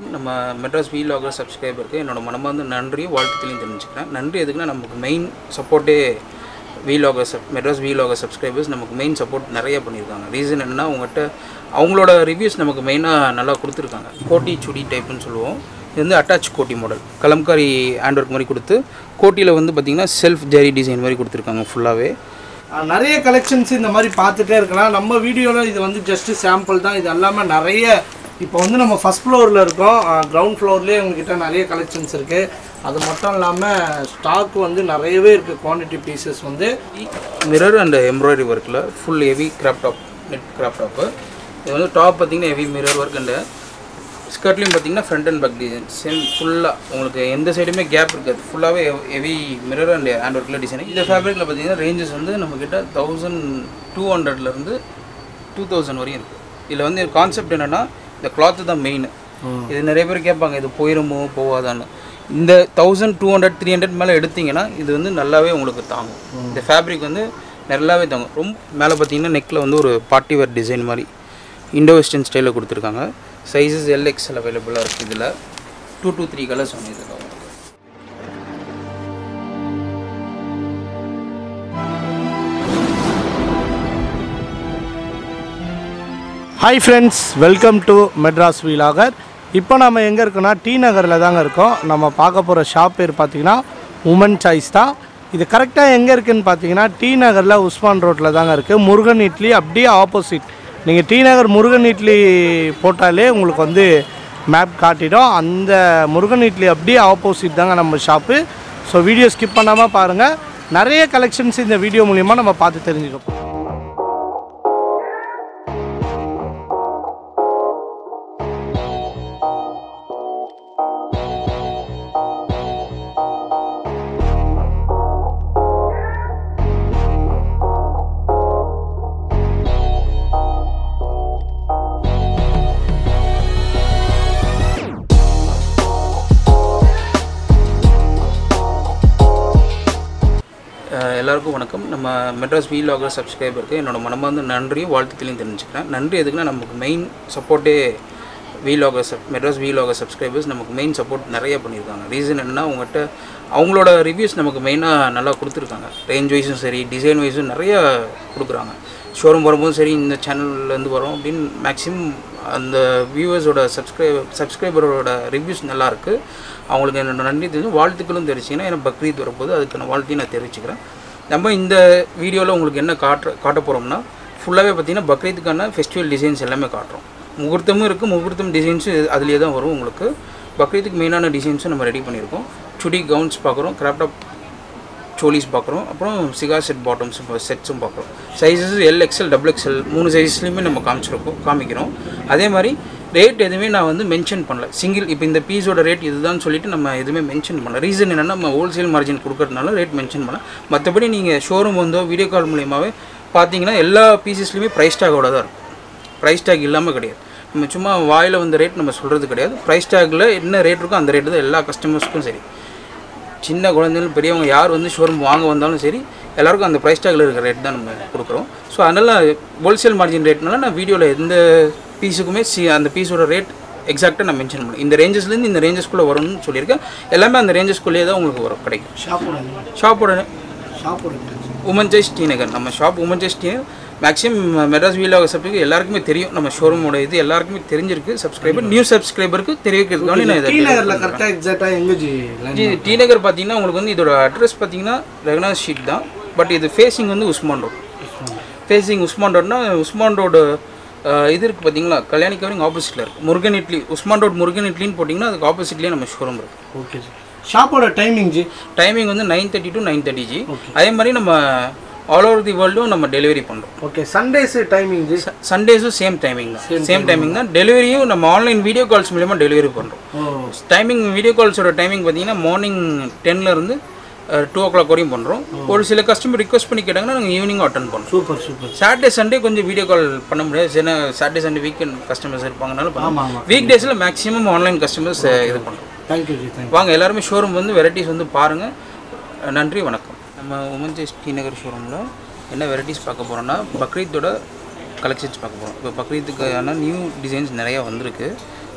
நம்ம மெட்ராஸ் வீ லாகர் சப்ஸ்கிரைபருக்கு என்னோட மனமார்ந்த நன்றியும் வாழ்த்துக்களையும் தெரிஞ்சுக்கிறேன் நன்றி எதுக்குன்னா நமக்கு மெயின் சப்போர்ட்டே வீ லாகர் sub Madras vlogger subscribers நமக்கு மெயின் சப்போர்ட் நிறைய பண்ணியிருக்காங்க ரீசன் என்னென்னா அவங்ககிட்ட அவங்களோட ரிவ்யூஸ் நமக்கு மெயினாக நல்லா கொடுத்துருக்காங்க கோட்டி சுடி டைப்புன்னு சொல்லுவோம் இது வந்து அட்டாச் கோட்டி மாடல் கலம்காரி ஹேண்ட் ஒர்க் மாதிரி கொடுத்து கோட்டியில் வந்து பார்த்திங்கன்னா செல்ஃப் ஜெரி டிசைன் மாதிரி கொடுத்துருக்காங்க ஃபுல்லாகவே ஆஹ் நிறைய கலெக்ஷன்ஸ் இந்த மாதிரி பார்த்துட்டே இருக்கலாம் நம்ம வீடியோவில் இது வந்து ஜஸ்ட் சாம்பிள் தான் இது எல்லாமே நிறைய இப்போ வந்து நம்ம ஃபஸ்ட் ஃப்ளோரில் இருக்கோம் கிரவுண்ட் ஃப்ளோர்லேயே உங்ககிட்ட நிறைய கலெக்ஷன்ஸ் இருக்குது அது மட்டும் இல்லாமல் ஸ்டாக் வந்து நிறையவே இருக்குது குவான்டிட்டி பீசஸ் வந்து மிரர் அண்ட் எம்ப்ராய்டரி ஒர்க்கில் full heavy crop top net crop top இது வந்து டாப் பார்த்தீங்கன்னா ஹெவி மிரர் ஒர்க் அண்ட் ஸ்கர்ட்லேயும் பார்த்தீங்கன்னா front and back design same ஃபுல்லாக உங்களுக்கு எந்த சைடுமே கேப் இருக்காது ஃபுல்லாகவே ஹெவி மிரர் அண்ட் ஹேண்ட் ஒர்க்கில் டிசைன் இந்த ஃபேப்ரிக்கில் பார்த்தீங்கன்னா ரேஞ்சஸ் வந்து நம்மக்கிட்ட தௌசண்ட் டூ ஹண்ட்ரட்லேருந்து டூ தௌசண்ட் வரையும் இருக்குது இதில் வந்து கான்செப்ட் என்னென்னா இந்த கிளாத்து தான் மெயின் இது நிறைய பேர் கேட்பாங்க இது போயிருமோ போவாதான்னு இந்த thousand two hundred three hundred மேலே எடுத்தீங்கன்னா இது வந்து நல்லாவே உங்களுக்கு தாங்கும் இந்த ஃபேப்ரிக் வந்து நல்லாவே தாங்கும் ரொம்ப மேலே பார்த்தீங்கன்னா நெக்கில் வந்து ஒரு பார்ட்டி வேர் டிசைன் மாதிரி இண்டோ வெஸ்டர்ன் ஸ்டைலில் கொடுத்துருக்காங்க சைஸஸ் எல்எக்ஸ்எல் அவைலபிளாக இருக்குது இதில் டூ டூ த்ரீ கலர்ஸ் ஒன்று இதில் உங்களுக்கு hi friends welcome to Madras vlogger இப்போ நம்ம எங்கே இருக்கோம்னா டி நகரில் தாங்க இருக்கோம் நம்ம பார்க்க போகிற ஷாப் பேர் பார்த்தீங்கன்னா உமன் சாய்ஸ் தான் இது கரெக்டாக எங்கே இருக்குன்னு பார்த்தீங்கன்னா டி நகரில் உஸ்மான் ரோட்டில் தாங்க இருக்குது முருகன் இட்லி அப்படியே ஆப்போசிட் நீங்கள் டி நகர் முருகன் இட்லி போட்டாலே உங்களுக்கு வந்து மேப் காட்டிடும் அந்த முருகன் இட்லி அப்படியே ஆப்போசிட் தாங்க நம்ம ஷாப்பு ஸோ வீடியோ ஸ்கிப் பண்ணாமல் பாருங்கள் நிறைய கலெக்ஷன்ஸ் இந்த வீடியோ மூலிமா நம்ம பார்த்து தெரிஞ்சுக்கோம் அஹ் எல்லாருக்கும் வணக்கம் நம்ம மெட்ராஸ் வீ லாகர் சப்ஸ்கிரைபருக்கு என்னோட மனமார்ந்த நன்றியும் வாழ்த்துக்களையும் தெரிஞ்சுக்கிறேன் நன்றி எதுக்குன்னா நமக்கு மெயின் சப்போர்ட்டே வீ லாகர் sub Madras vlogger subscribers நமக்கு மெயின் சப்போர்ட் நிறைய பண்ணியிருக்காங்க ரீசன் என்னென்னா அவங்ககிட்ட அவங்களோட ரிவ்யூஸ் நமக்கு மெயினாக நல்லா கொடுத்துருக்காங்க ரேஞ்ச் வைஸும் சரி டிசைன் வைஸும் நிறைய கொடுக்குறாங்க ஷோரூம் வரும்போதும் சரி இந்த சேனல்லேருந்து வரோம் அப்படின்னு மேக்ஸிமம் அந்த வியூவர்ஸோட சப்ஸ்கிரைப் சப்ஸ்கிரைபரோட ரிவ்யூஸ் நல்லாயிருக்கு அவங்களுக்கு என்னோட நன்றி தெரிஞ்சு வாழ்த்துக்களும் தெரிவிச்சிங்கன்னா ஏன்னா பக்ரீத் வரப்போது அதுக்கான வாழ்த்தையும் நான் தெரிவிச்சுக்கிறேன் நம்ம இந்த வீடியோவில் உங்களுக்கு என்ன காட்டுற காட்ட போகிறோம்னா ஃபுல்லாகவே பார்த்தீங்கன்னா பக்ரீத்துக்கான ஃபெஸ்டிவல் டிசைன்ஸ் எல்லாமே காட்டுறோம் முகூர்த்தமும் இருக்குது முகூர்த்தம் டிசைன்ஸும் அதுலேயே தான் வரும் உங்களுக்கு பக்ரீத்துக்கு மெயினான டிசைன்ஸும் நம்ம ரெடி பண்ணியிருக்கோம் சுடி கவுன்ஸ் பார்க்குறோம் கிராப்டாப் சோலிஸ் பார்க்குறோம் அப்புறம் சிகா செட் பாட்டம்ஸ் செட்ஸும் பார்க்குறோம் sizes L XL double XL மூணு சைஸ்லையுமே நம்ம காமிச்சிருக்கோம் காமிக்கிறோம் அதே மாதிரி ரேட் எதுவுமே நான் வந்து மென்ஷன் பண்ணல சிங்கிள் இப்போ இந்த பீஸோட ரேட் இதுதான் சொல்லிட்டு நம்ம எதுவுமே மென்ஷன் பண்ணல ரீசன் என்னென்னா நம்ம ஹோல்சேல் மார்ஜின் கொடுக்கறதுனால ரேட் மென்ஷன் பண்ணல மற்றபடி நீங்கள் ஷோரூம் வந்தோ வீடியோ கால் மூலியமாகவே பார்த்தீங்கன்னா எல்லா பீசஸ்லையுமே ப்ரைஸ் டேக்கோட தான் இருக்கும் ப்ரைஸ் டேக் இல்லாமல் கிடையாது நம்ம சும்மா வாயில் வந்த ரேட் நம்ம சொல்கிறது கிடையாது ப்ரைஸ் டேக்கில் என்ன ரேட் இருக்கோ அந்த ரேட்டு தான் எல்லா கஸ்டமர்ஸ்க்கும் சரி சின்ன குழந்தைகள் பெரியவங்க யார் வந்து ஷோரூம் வாங்க வந்தாலும் சரி எல்லாருக்கும் அந்த ப்ரைஸ் டேக்கில் இருக்கிற ரேட் தான் நம்ம கொடுக்குறோம் ஸோ அதனால் ஹோல்சேல் மார்ஜின் ரேட்னால நான் வீடியோவில் எந்த பீஸுக்குமே சி அந்த பீஸோட ரேட் எக்ஸாக்டாக நான் மென்ஷன் பண்ணேன் இந்த ரேஞ்சஸ்லேருந்து இந்த ரேஞ்சஸ்க்குள்ளே வரும்னு சொல்லியிருக்கேன் எல்லாமே அந்த ரேஞ்சஸ்க்குள்ளேயே தான் உங்களுக்கு வரும் கிடைக்கும் ஷாப்போட ஷாப்போட ஷாப்போட உமன் ஜெய்ஸ் டீநகர் நம்ம shop women choice T Nagar maximum Madras vlog subscriber எல்லாருக்குமே தெரியும் நம்ம ஷோரூமோட இது எல்லாருக்குமே தெரிஞ்சிருக்கு சப்ஸ்கிரைபர் நியூ சப்ஸ்கிரைபருக்கு தெரிவிக்கிறதுக்காக நான் டி இதை நகரில் கரெக்டாக எக்ஸாக்டாக எங்கே ஜி ஜி டி நகர் பார்த்தீங்கன்னா உங்களுக்கு வந்து இதோட அட்ரஸ் பார்த்தீங்கன்னா ரெகனாஸ் ஷீட் தான் பட் இது ஃபேஸிங் வந்து உஸ்மான் ரோட் ஃபேஸிங் உஸ்மான் ரோட்னா உஸ்மான் ரோடு இது இருக்குது பார்த்தீங்களா கல்யாணி கவரிங் ஆப்போசிட்டில் இருக்குது முருகன் இட்லி உஸ்மான் ரோட் முருகன் இட்லின்னு போட்டிங்கன்னா அதுக்கு ஆப்போசிட்லேயே நம்ம ஷோரூம் இருக்குது ஓகே ஜி ஷாப்போட டைமிங் ஜி டைமிங் வந்து nine thirty to nine thirty ji அதே மாதிரி நம்ம ஆல் ஓவர் தி வேர்ல்டும் நம்ம டெலிவரி பண்ணுறோம் ஓகே சண்டேஸ் டைமிங் ஜி சண்டேஸும் சேம் டைமிங் தான் சேம் டைமிங் தான் டெலிவரியும் நம்ம ஆன்லைன் வீடியோ கால்ஸ் மூலியமாக டெலிவரி பண்ணுறோம் ஓ டைமிங் வீடியோ கால்ஸோட டைமிங் பார்த்தீங்கன்னா மார்னிங் டென்லேருந்து டூ ஓ கிளாக் வரையும் பண்ணுறோம் ஒரு சில கஸ்டமர் ரிக்வஸ்ட் பண்ணி கேட்டாங்கன்னா நாங்கள் ஈவினிங் அட்டன் பண்ணுறோம் சூப்பர் சூப்பர் சாட்டர்டே சண்டே கொஞ்சம் வீடியோ கால் பண்ண முடியாது ஏன்னா சாட்டர்டே சண்டே வீக்கெண்ட் கஸ்டமர்ஸ் இருப்பாங்கனால ஆமாம் பண்ணுவோம் ஆமாம் வீக் டேஸில் மேக்ஸிமம் ஆன்லைன் கஸ்டமர்ஸ் இது பண்ணுறோம் தேங்க்யூ ஜி தேங்க்யூ வாங்க எல்லாருமே ஷோரூம் வந்து வெரைட்டிஸ் வந்து பாருங்கள் நன்றி வணக்கம் நம்ம உமன் ஜெய்ஸ் ஸ்ரீநகர் ஷோரூமில் என்ன வெரைட்டிஸ் பார்க்க போகிறோம்னா பக்ரீத்தோட கலெக்ஷன்ஸ் பார்க்க போகிறோம் இப்போ பக்ரீத்துக்கான நியூ டிசைன்ஸ் நிறையா வந்திருக்கு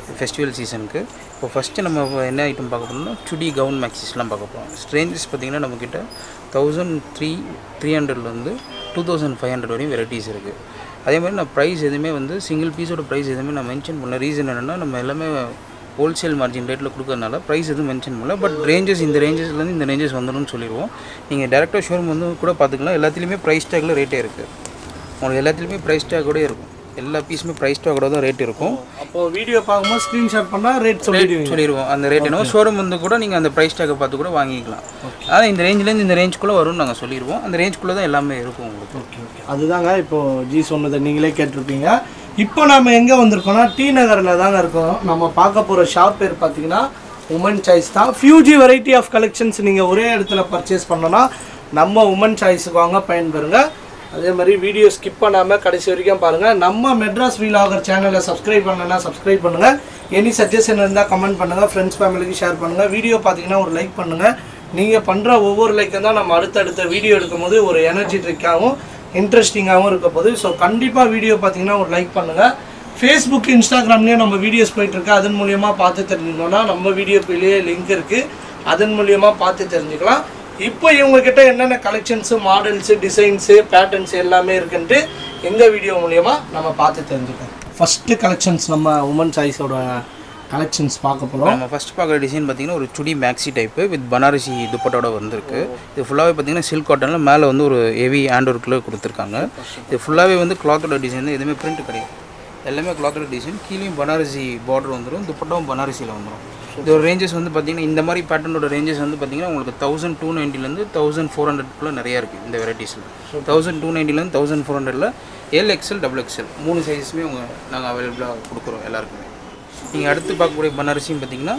ஃபெஸ்டிவல் சீசனுக்கு இப்போ ஃபஸ்ட்டு நம்ம என்ன ஐட்டம் பார்க்க போகிறோம்னா சுடி கவுன் மேக்ஸிஸ்லாம் பார்க்க போகிறோம் ரேஞ்சஸ் பார்த்திங்கன்னா நம்மக்கிட்ட தௌசண்ட் த்ரீ த்ரீ ஹண்ட்ரட்லேருந்து டூ தௌசண்ட் ஃபைவ் ஹண்ட்ரட் வரையும் வெரைட்டிஸ் இருக்குது அதே மாதிரி நான் ப்ரைஸ் எதுவுமே வந்து சிங்கிள் பீஸோட ப்ரைஸ் எதுவுமே நான் மென்ஷன் பண்ண ரீசன் என்னென்னா நம்ம எல்லாமே ஹோல்சேல் மார்ஜின் ரேட்டில் கொடுக்கறதுனால ப்ரைஸ் எதுவும் மென்ஷன் பண்ணல பட் ரேஞ்சஸ் இந்த ரேஞ்சஸ்லேருந்து இந்த ரேஞ்சஸ் வந்துடும்னு சொல்லிடுவோம் நீங்கள் டேரெக்டாக ஷோரூம் வந்து கூட பார்த்துக்கலாம் எல்லாத்துலேயுமே ப்ரைஸ் டேக்கில் ரேட்டே இருக்குது உங்களுக்கு எல்லாத்துலேயுமே ப்ரைஸ் டேக்கோட இருக்கும் எல்லா பீஸுமே ப்ரைஸ் டேக்கோட தான் ரேட் இருக்கும் அப்போ வீடியோ பார்க்கும்போது ஸ்க்ரீன்ஷாட் பண்ணால் ரேட் சொல்லிடுவீங்க சொல்லிடுவோம் அந்த ரேட் என்னவோ ஷோரூம் வந்து கூட நீங்கள் அந்த ப்ரைஸ் டேக்கை பார்த்து கூட வாங்கிக்கலாம் ஆனால் இந்த ரேஞ்சிலேருந்து இந்த ரேஞ்சுக்குள்ளே வரும்னு நாங்கள் சொல்லிடுவோம் அந்த ரேஞ்சுக்குள்ளே தான் எல்லாமே இருக்கும் உங்களுக்கு ஓகே ஓகே அதுதாங்க இப்போ ஜி சொன்னதை நீங்களே கேட்டிருப்பீங்க இப்போ நம்ம எங்கே வந்திருக்கோம்னா டி நகரில் தாங்க இருக்கோம் நம்ம பார்க்க போகிற ஷாப் பேர் பார்த்தீங்கன்னா உமன் சாய்ஸ் தான் ஃபியூஜி வெரைட்டி ஆஃப் கலெக்ஷன்ஸ் நீங்கள் ஒரே இடத்துல பர்ச்சேஸ் பண்ணோன்னா நம்ம உமன் சாய்ஸுக்கு வாங்க பயன்பெறுங்க அதே மாதிரி வீடியோ ஸ்கிப் பண்ணாமல் கடைசி வரைக்கும் பாருங்கள் நம்ம மெட்ராஸ் வீலாகர் சேனலை சப்ஸ்கிரைப் பண்ணலன்னா சப்ஸ்கிரைப் பண்ணுங்கள் எனி சஜஷன் இருந்தால் கமெண்ட் பண்ணுங்கள் ஃப்ரெண்ட்ஸ் ஃபேமிலிக்கு ஷேர் பண்ணுங்கள் வீடியோ பார்த்தீங்கன்னா ஒரு லைக் பண்ணுங்கள் நீங்கள் பண்ணுற ஒவ்வொரு லைக்கும் தான் நம்ம அடுத்தடுத்த வீடியோ எடுக்கும்போது ஒரு எனர்ஜெட்டிக்காகவும் இன்ட்ரெஸ்டிங்காகவும் இருக்க போகுது ஸோ கண்டிப்பாக வீடியோ பார்த்தீங்கன்னா ஒரு லைக் பண்ணுங்கள் ஃபேஸ்புக் இன்ஸ்டாகிராம்லேயும் நம்ம வீடியோஸ் போயிட்டுருக்கு அதன் மூலியமாக பார்த்து தெரிஞ்சுக்கணும்னா நம்ம வீடியோக்குள்ளேயே லிங்க் இருக்குது அதன் மூலியமாக பார்த்து தெரிஞ்சுக்கலாம் இப்போ இவங்கக்கிட்ட என்னென்ன கலெக்ஷன்ஸு மாடல்ஸு டிசைன்ஸு பேட்டர்ன்ஸ் எல்லாமே இருக்குன்ட்டு எங்கள் வீடியோ மூலியமாக நம்ம பார்த்து தெரிஞ்சுக்கலாம் ஃபஸ்ட்டு கலெக்ஷன்ஸ் நம்ம உமன் சாய்ஸோட கலெக்ஷன்ஸ் பார்க்க போகிறோம் நம்ம ஃபஸ்ட் பார்க்குற டிசைன் பார்த்தீங்கன்னா ஒரு chudi maxi type with Banarasi துப்பட்டோட வந்திருக்கு இது ஃபுல்லாகவே பார்த்தீங்கன்னா சில்க் காட்டனில் மேலே வந்து ஒரு ஹெவி ஹேண்ட் ஒர்க்கில் கொடுத்துருக்காங்க இது ஃபுல்லாகவே வந்து கிளாத்தோட டிசைன் எதுவுமே பிரிண்ட் கிடையாது எல்லாமே கிளாத்தோட டிசைன் கீழேயும் பனாரசி பார்டர் வந்துடும் துப்பட்டாவும் பனாரசியில் வந்துடும் இதோட ரேஞ்சஸ் வந்து பார்த்தீங்கன்னா இந்த மாதிரி பேட்டர்னோட ரேஞ்சஸ் வந்து பார்த்தீங்கன்னா உங்களுக்கு தௌசண்ட் டூ நைன்ட்டிலேருந்து தௌசண்ட் ஃபோர் ஹண்ட்ரட்குள்ளே நிறையா இருக்குது இந்த வெரைட்டிஸில் தௌசண்ட் டூ நைன்ட்டிலேருந்து தௌசண்ட் ஃபோர் ஹண்ட்ரடில் எல் எக்ஸ்எல் டபுள் எக்ஸ்எல் மூணு சைஸுமே உங்க நாங்கள் அவைலபிளாக கொடுக்குறோம் எல்லாருக்குமே நீங்கள் அடுத்து பார்க்கக்கூடிய பனாரசியும் பார்த்தீங்கன்னா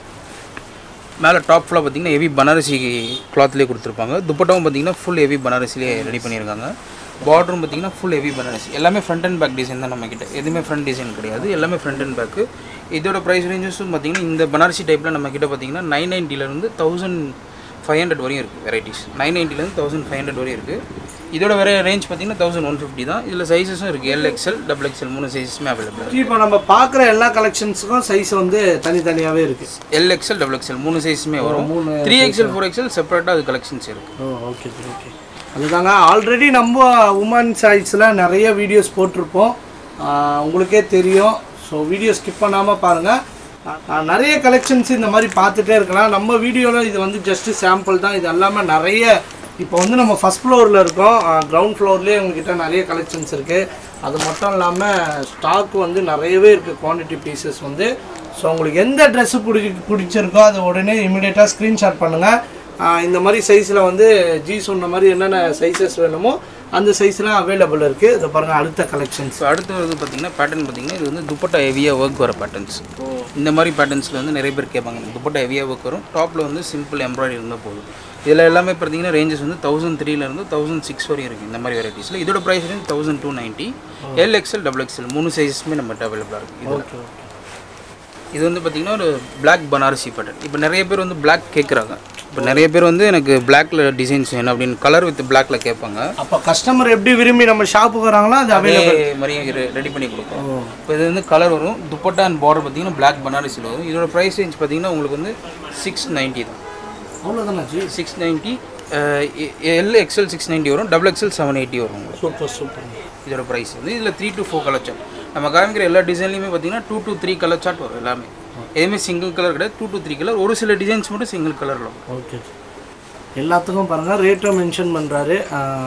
மேலே டாப் ஃபுல்லாக பார்த்தீங்கன்னா ஹெவி பனாரசி கிளாத்லேயே கொடுத்துருப்பாங்க துப்பட்டாவும் பார்த்தீங்கன்னா ஃபுல் ஹெவி பனாரசிலே ரெடி பண்ணியிருக்காங்க பார்டரும் பார்த்தீங்கன்னா ஃபுல் ஹெவி பனாரசி எல்லாமே ஃப்ரண்ட் அண்ட் பேக் டிசைன் தான் நம்மக்கிட்ட எதுவுமே ஃப்ரண்ட் டிசைன் கிடையாது எல்லாமே ஃப்ரண்ட் அண்ட் பேக்கு இதோட ப்ரைஸ் ரேஞ்சஸும் பார்த்தீங்கன்னா இந்த பனாரசி டைப்பில் நம்மக்கிட்ட பார்த்தீங்கன்னா நைன் நைன்ட்டிலேருந்து தௌசண்ட் ஃபைவ் ஹண்ட்ரட் வரையும் இருக்குது வெரைட்டிஸ் நைன் நைன்ட்டிலேருந்து தௌசண்ட் ஃபைவ் ஹண்ட்ரட் வரையும் இருக்குது இதோட வேற ரேஞ்ச் பார்த்தீங்கன்னா தௌசண்ட் ஒன் ஃபிஃப்டி தான் இதில் சைஸஸும் இருக்குது எல் எக்ஸ்எல் டபுள் எக்ஸ்எல் மூணு சைஸஸுமே அவைலபிள் இப்போ நம்ம பார்க்குற எல்லா கலெக்ஷன்ஸுக்கும் சைஸ் வந்து தனித்தனியாகவே இருக்குது எல் எக்ஸ்எல் டபுள் எக்ஸ்எல் மூணு சைஸுமே வரும் மூணு த்ரீ எக்ஸ்எல் ஃபோர் எக்ஸ்எல் செப்பரேட்டாக அது கலெக்ஷன்ஸ் இருக்குது ஓ ஓகே சார் ஓகே அதுதாங்க ஆல்ரெடி நம்ம உமன் சைட்ஸில் நிறைய வீடியோஸ் போட்டிருப்போம் ஆஹ் உங்களுக்கே தெரியும் ஸோ வீடியோ ஸ்கிப் பண்ணாமல் பாருங்கள் நிறைய கலெக்ஷன்ஸ் இந்த மாதிரி பார்த்துட்டே இருக்கலாம் நம்ம வீடியோவில் இது வந்து ஜஸ்ட்டு சாம்பிள் தான் இது எல்லாமே நிறைய இப்போ வந்து நம்ம ஃபஸ்ட் ஃப்ளோரில் இருக்கோம் கிரவுண்ட் ஃப்ளோர்லேயே உங்ககிட்ட நிறைய கலெக்ஷன்ஸ் இருக்குது அது மட்டும் இல்லாமல் ஸ்டாக் வந்து நிறையவே இருக்குது குவான்டிட்டி பீசஸ் வந்து ஸோ உங்களுக்கு எந்த ட்ரெஸ்ஸு பிடிச்சி பிடிச்சிருக்கோ அதை உடனே இமிடியேட்டாக ஸ்க்ரீன்ஷாட் பண்ணுங்கள் ஆஹ் இந்த மாதிரி சைஸில் வந்து ஜி சொன்ன மாதிரி என்னென்ன சைஸஸ் வேணுமோ அந்த சைஸில் அவைலபிள் இருக்குது இதை பாருங்கள் அடுத்த கலெக்ஷன்ஸ் ஸோ அடுத்து வந்து பார்த்தீங்கன்னா பேட்டர்ன் பார்த்தீங்கன்னா இது வந்து துப்பட்டா ஹெவியாக ஒர்க் வர பேட்டர்ன்ஸ் இந்த மாதிரி பேட்டர்ன்ஸில் வந்து நிறைய பேர் கேட்பாங்க எனக்கு துப்பட்டா ஹெவியாக ஒர்க் வரும் டாப்பில் வந்து சிம்பிள் எம்ப்ராய்டரி இருந்தால் போதும் இதில் எல்லாமே பார்த்தீங்கன்னா ரேஞ்சஸ் வந்து தௌசண்ட் த்ரீலேருந்து தௌசண்ட் சிக்ஸ் வரையும் இருக்குது இந்த மாதிரி வெரைட்டிஸில் இதோட price range thousand two ninety L XL double XL மூணு சைஸஸுமே நம்மகிட்ட அவைலபிளாக இருக்குது இது ஓகே ஓகே இது வந்து பார்த்தீங்கன்னா ஒரு பிளாக் பனாரசி பேட்டர்ன் இப்போ நிறைய பேர் வந்து பிளாக் கேட்குறாங்க இப்போ நிறைய பேர் வந்து எனக்கு பிளாக்ல டிசைன்ஸ் வேணும் அப்படின்னு கலர் வித் பிளாக்ல கேட்பாங்க அப்போ கஸ்டமர் எப்படி விரும்பி நம்ம ஷாப்புக்கு வராங்களோ அது அவைலபிள் அதே மாதிரி ரெடி பண்ணி கொடுப்போம் இப்போ இது வந்து கலர் வரும் துப்பட்டா அண்ட் பார்டர் பார்த்தீங்கன்னா பிளாக் பனாரசியில் வரும் இதோட ப்ரைஸ் ரேஞ்ச் பார்த்தீங்கன்னா உங்களுக்கு வந்து சிக்ஸ் நைன்ட்டி தான் அவ்வளோதானா ji six ninety L XL six ninety வரும் டபுள் எக்ஸ்எல் செவன் எயிட்டி வரும் உங்களுக்கு சூப்பர் சூப்பர் இதோட ப்ரைஸ் வந்து இதில் three to four colour chart நம்ம காமிக்கிற எல்லா டிசைன்லையுமே பார்த்தீங்கன்னா two to three colour chart வரும் எல்லாமே எதுவுமே சிங்கிள் கலர் கிடையாது டூ டு த்ரீ கலர் ஒரு சில டிசைன்ஸ் மட்டும் சிங்கிள் கலரில் வரும் ஓகே எல்லாத்துக்கும் பாருங்கள் ரேட்டும் மென்ஷன் பண்ணுறாரு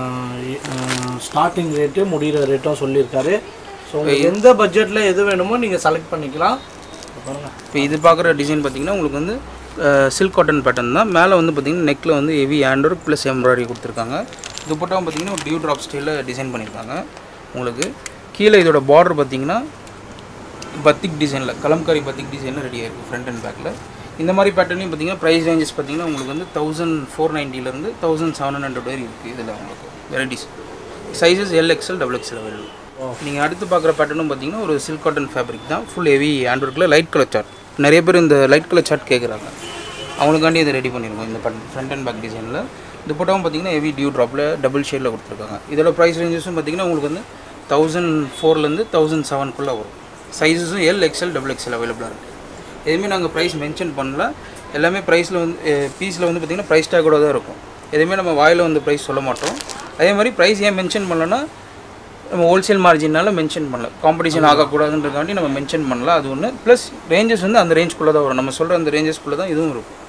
ஸ்டார்டிங் ரேட்டு முடிகிற ரேட்டும் சொல்லியிருக்காரு ஸோ உங்களுக்கு எந்த பட்ஜெட்டில் எது வேணுமோ நீங்கள் செலக்ட் பண்ணிக்கலாம் இப்ப பாருங்க இப்போ இது பார்க்குற டிசைன் பார்த்தீங்கன்னா உங்களுக்கு வந்து சில்க் காட்டன் பேட்டர்ன் தான் மேலே வந்து பார்த்தீங்கன்னா நெக்கில் வந்து heavy hand work plus embroidery கொடுத்துருக்காங்க துப்பட்டாவும் பார்த்தீங்கன்னா ஒரு டியூ ட்ராப் ஸ்டைலில் டிசைன் பண்ணியிருக்காங்க உங்களுக்கு கீழே இதோட பார்டர் பார்த்தீங்கன்னா பத்திக் டிசைனில் கலம்காரி பத்திக் டிசைனில் ரெடியாக இருக்குது ஃப்ரண்ட் அண்ட் பேக்கில் இந்த மாதிரி பேட்டர்னையும் பார்த்தீங்கன்னா ப்ரைஸ் ரேஞ்சஸ் பார்த்தீங்கன்னா உங்களுக்கு வந்து தௌசண்ட் ஃபோர் நைன்ட்டிலேருந்து தௌசண்ட் செவன் ஹண்ட்ரட் வரை இருக்குது இதில் உங்களுக்கு varieties sizes L XL double XL available நீங்கள் அடுத்து பார்க்குற பேட்டர்னும் பார்த்தீங்கன்னா ஒரு சில்க் காட்டன் ஃபேப்ரிக் தான் ஃபுல் ஹெவி ஹேண்ட் ஒர்க்கில் லைட் கலர் சார்ட் நிறைய பேர் இந்த லைட் கலர் சார்ட் கேட்குறாங்க அவங்களுக்காண்டி இதை ரெடி பண்ணியிருக்கோம் இந்த பேட்டர்ன் ஃப்ரண்ட் அண்ட் பேக் டிசைனில் துப்பட்டாவும் பார்த்தீங்கன்னா ஹெவி டியூ ட்ராப்பில் டபுள் ஷேடில் கொடுத்துருக்காங்க இதோட ப்ரைஸ் ரேஞ்சஸும் பார்த்தீங்கன்னா உங்களுக்கு வந்து தௌசண்ட் ஃபோர்லேருந்து தௌசண்ட் செவனுக்குள்ளே வரும் சைஸஸும் எல் எக்ஸ்எல் டபுள் எக்ஸ்எல் அவைலபிளாக இருக்குது எதுவுமே நாங்கள் ப்ரைஸ் மென்ஷன் பண்ணல எல்லாமே ப்ரைஸில் வந்து பீஸில் வந்து பார்த்திங்கன்னா ப்ரைஸ் டேக்கோட தான் இருக்கும் எதுவுமே நம்ம வாயில் வந்து ப்ரைஸ் சொல்ல மாட்டோம் அதே மாதிரி ப்ரைஸ் ஏன் மென்ஷன் பண்ணலன்னா நம்ம ஹோல்சேல் மார்ஜினால மென்ஷன் பண்ணல காம்படிஷன் ஆகக்கூடாதுன்றக்காண்டி நம்ம மென்ஷன் பண்ணல அது ஒன்று ப்ளஸ் ரேஞ்சஸ் வந்து அந்த ரேஞ்ச்குள்ளே தான் வரும் நம்ம சொல்கிற அந்த ரேஞ்சஸ்க்குள்ளே தான் இதுவும் இருக்கும்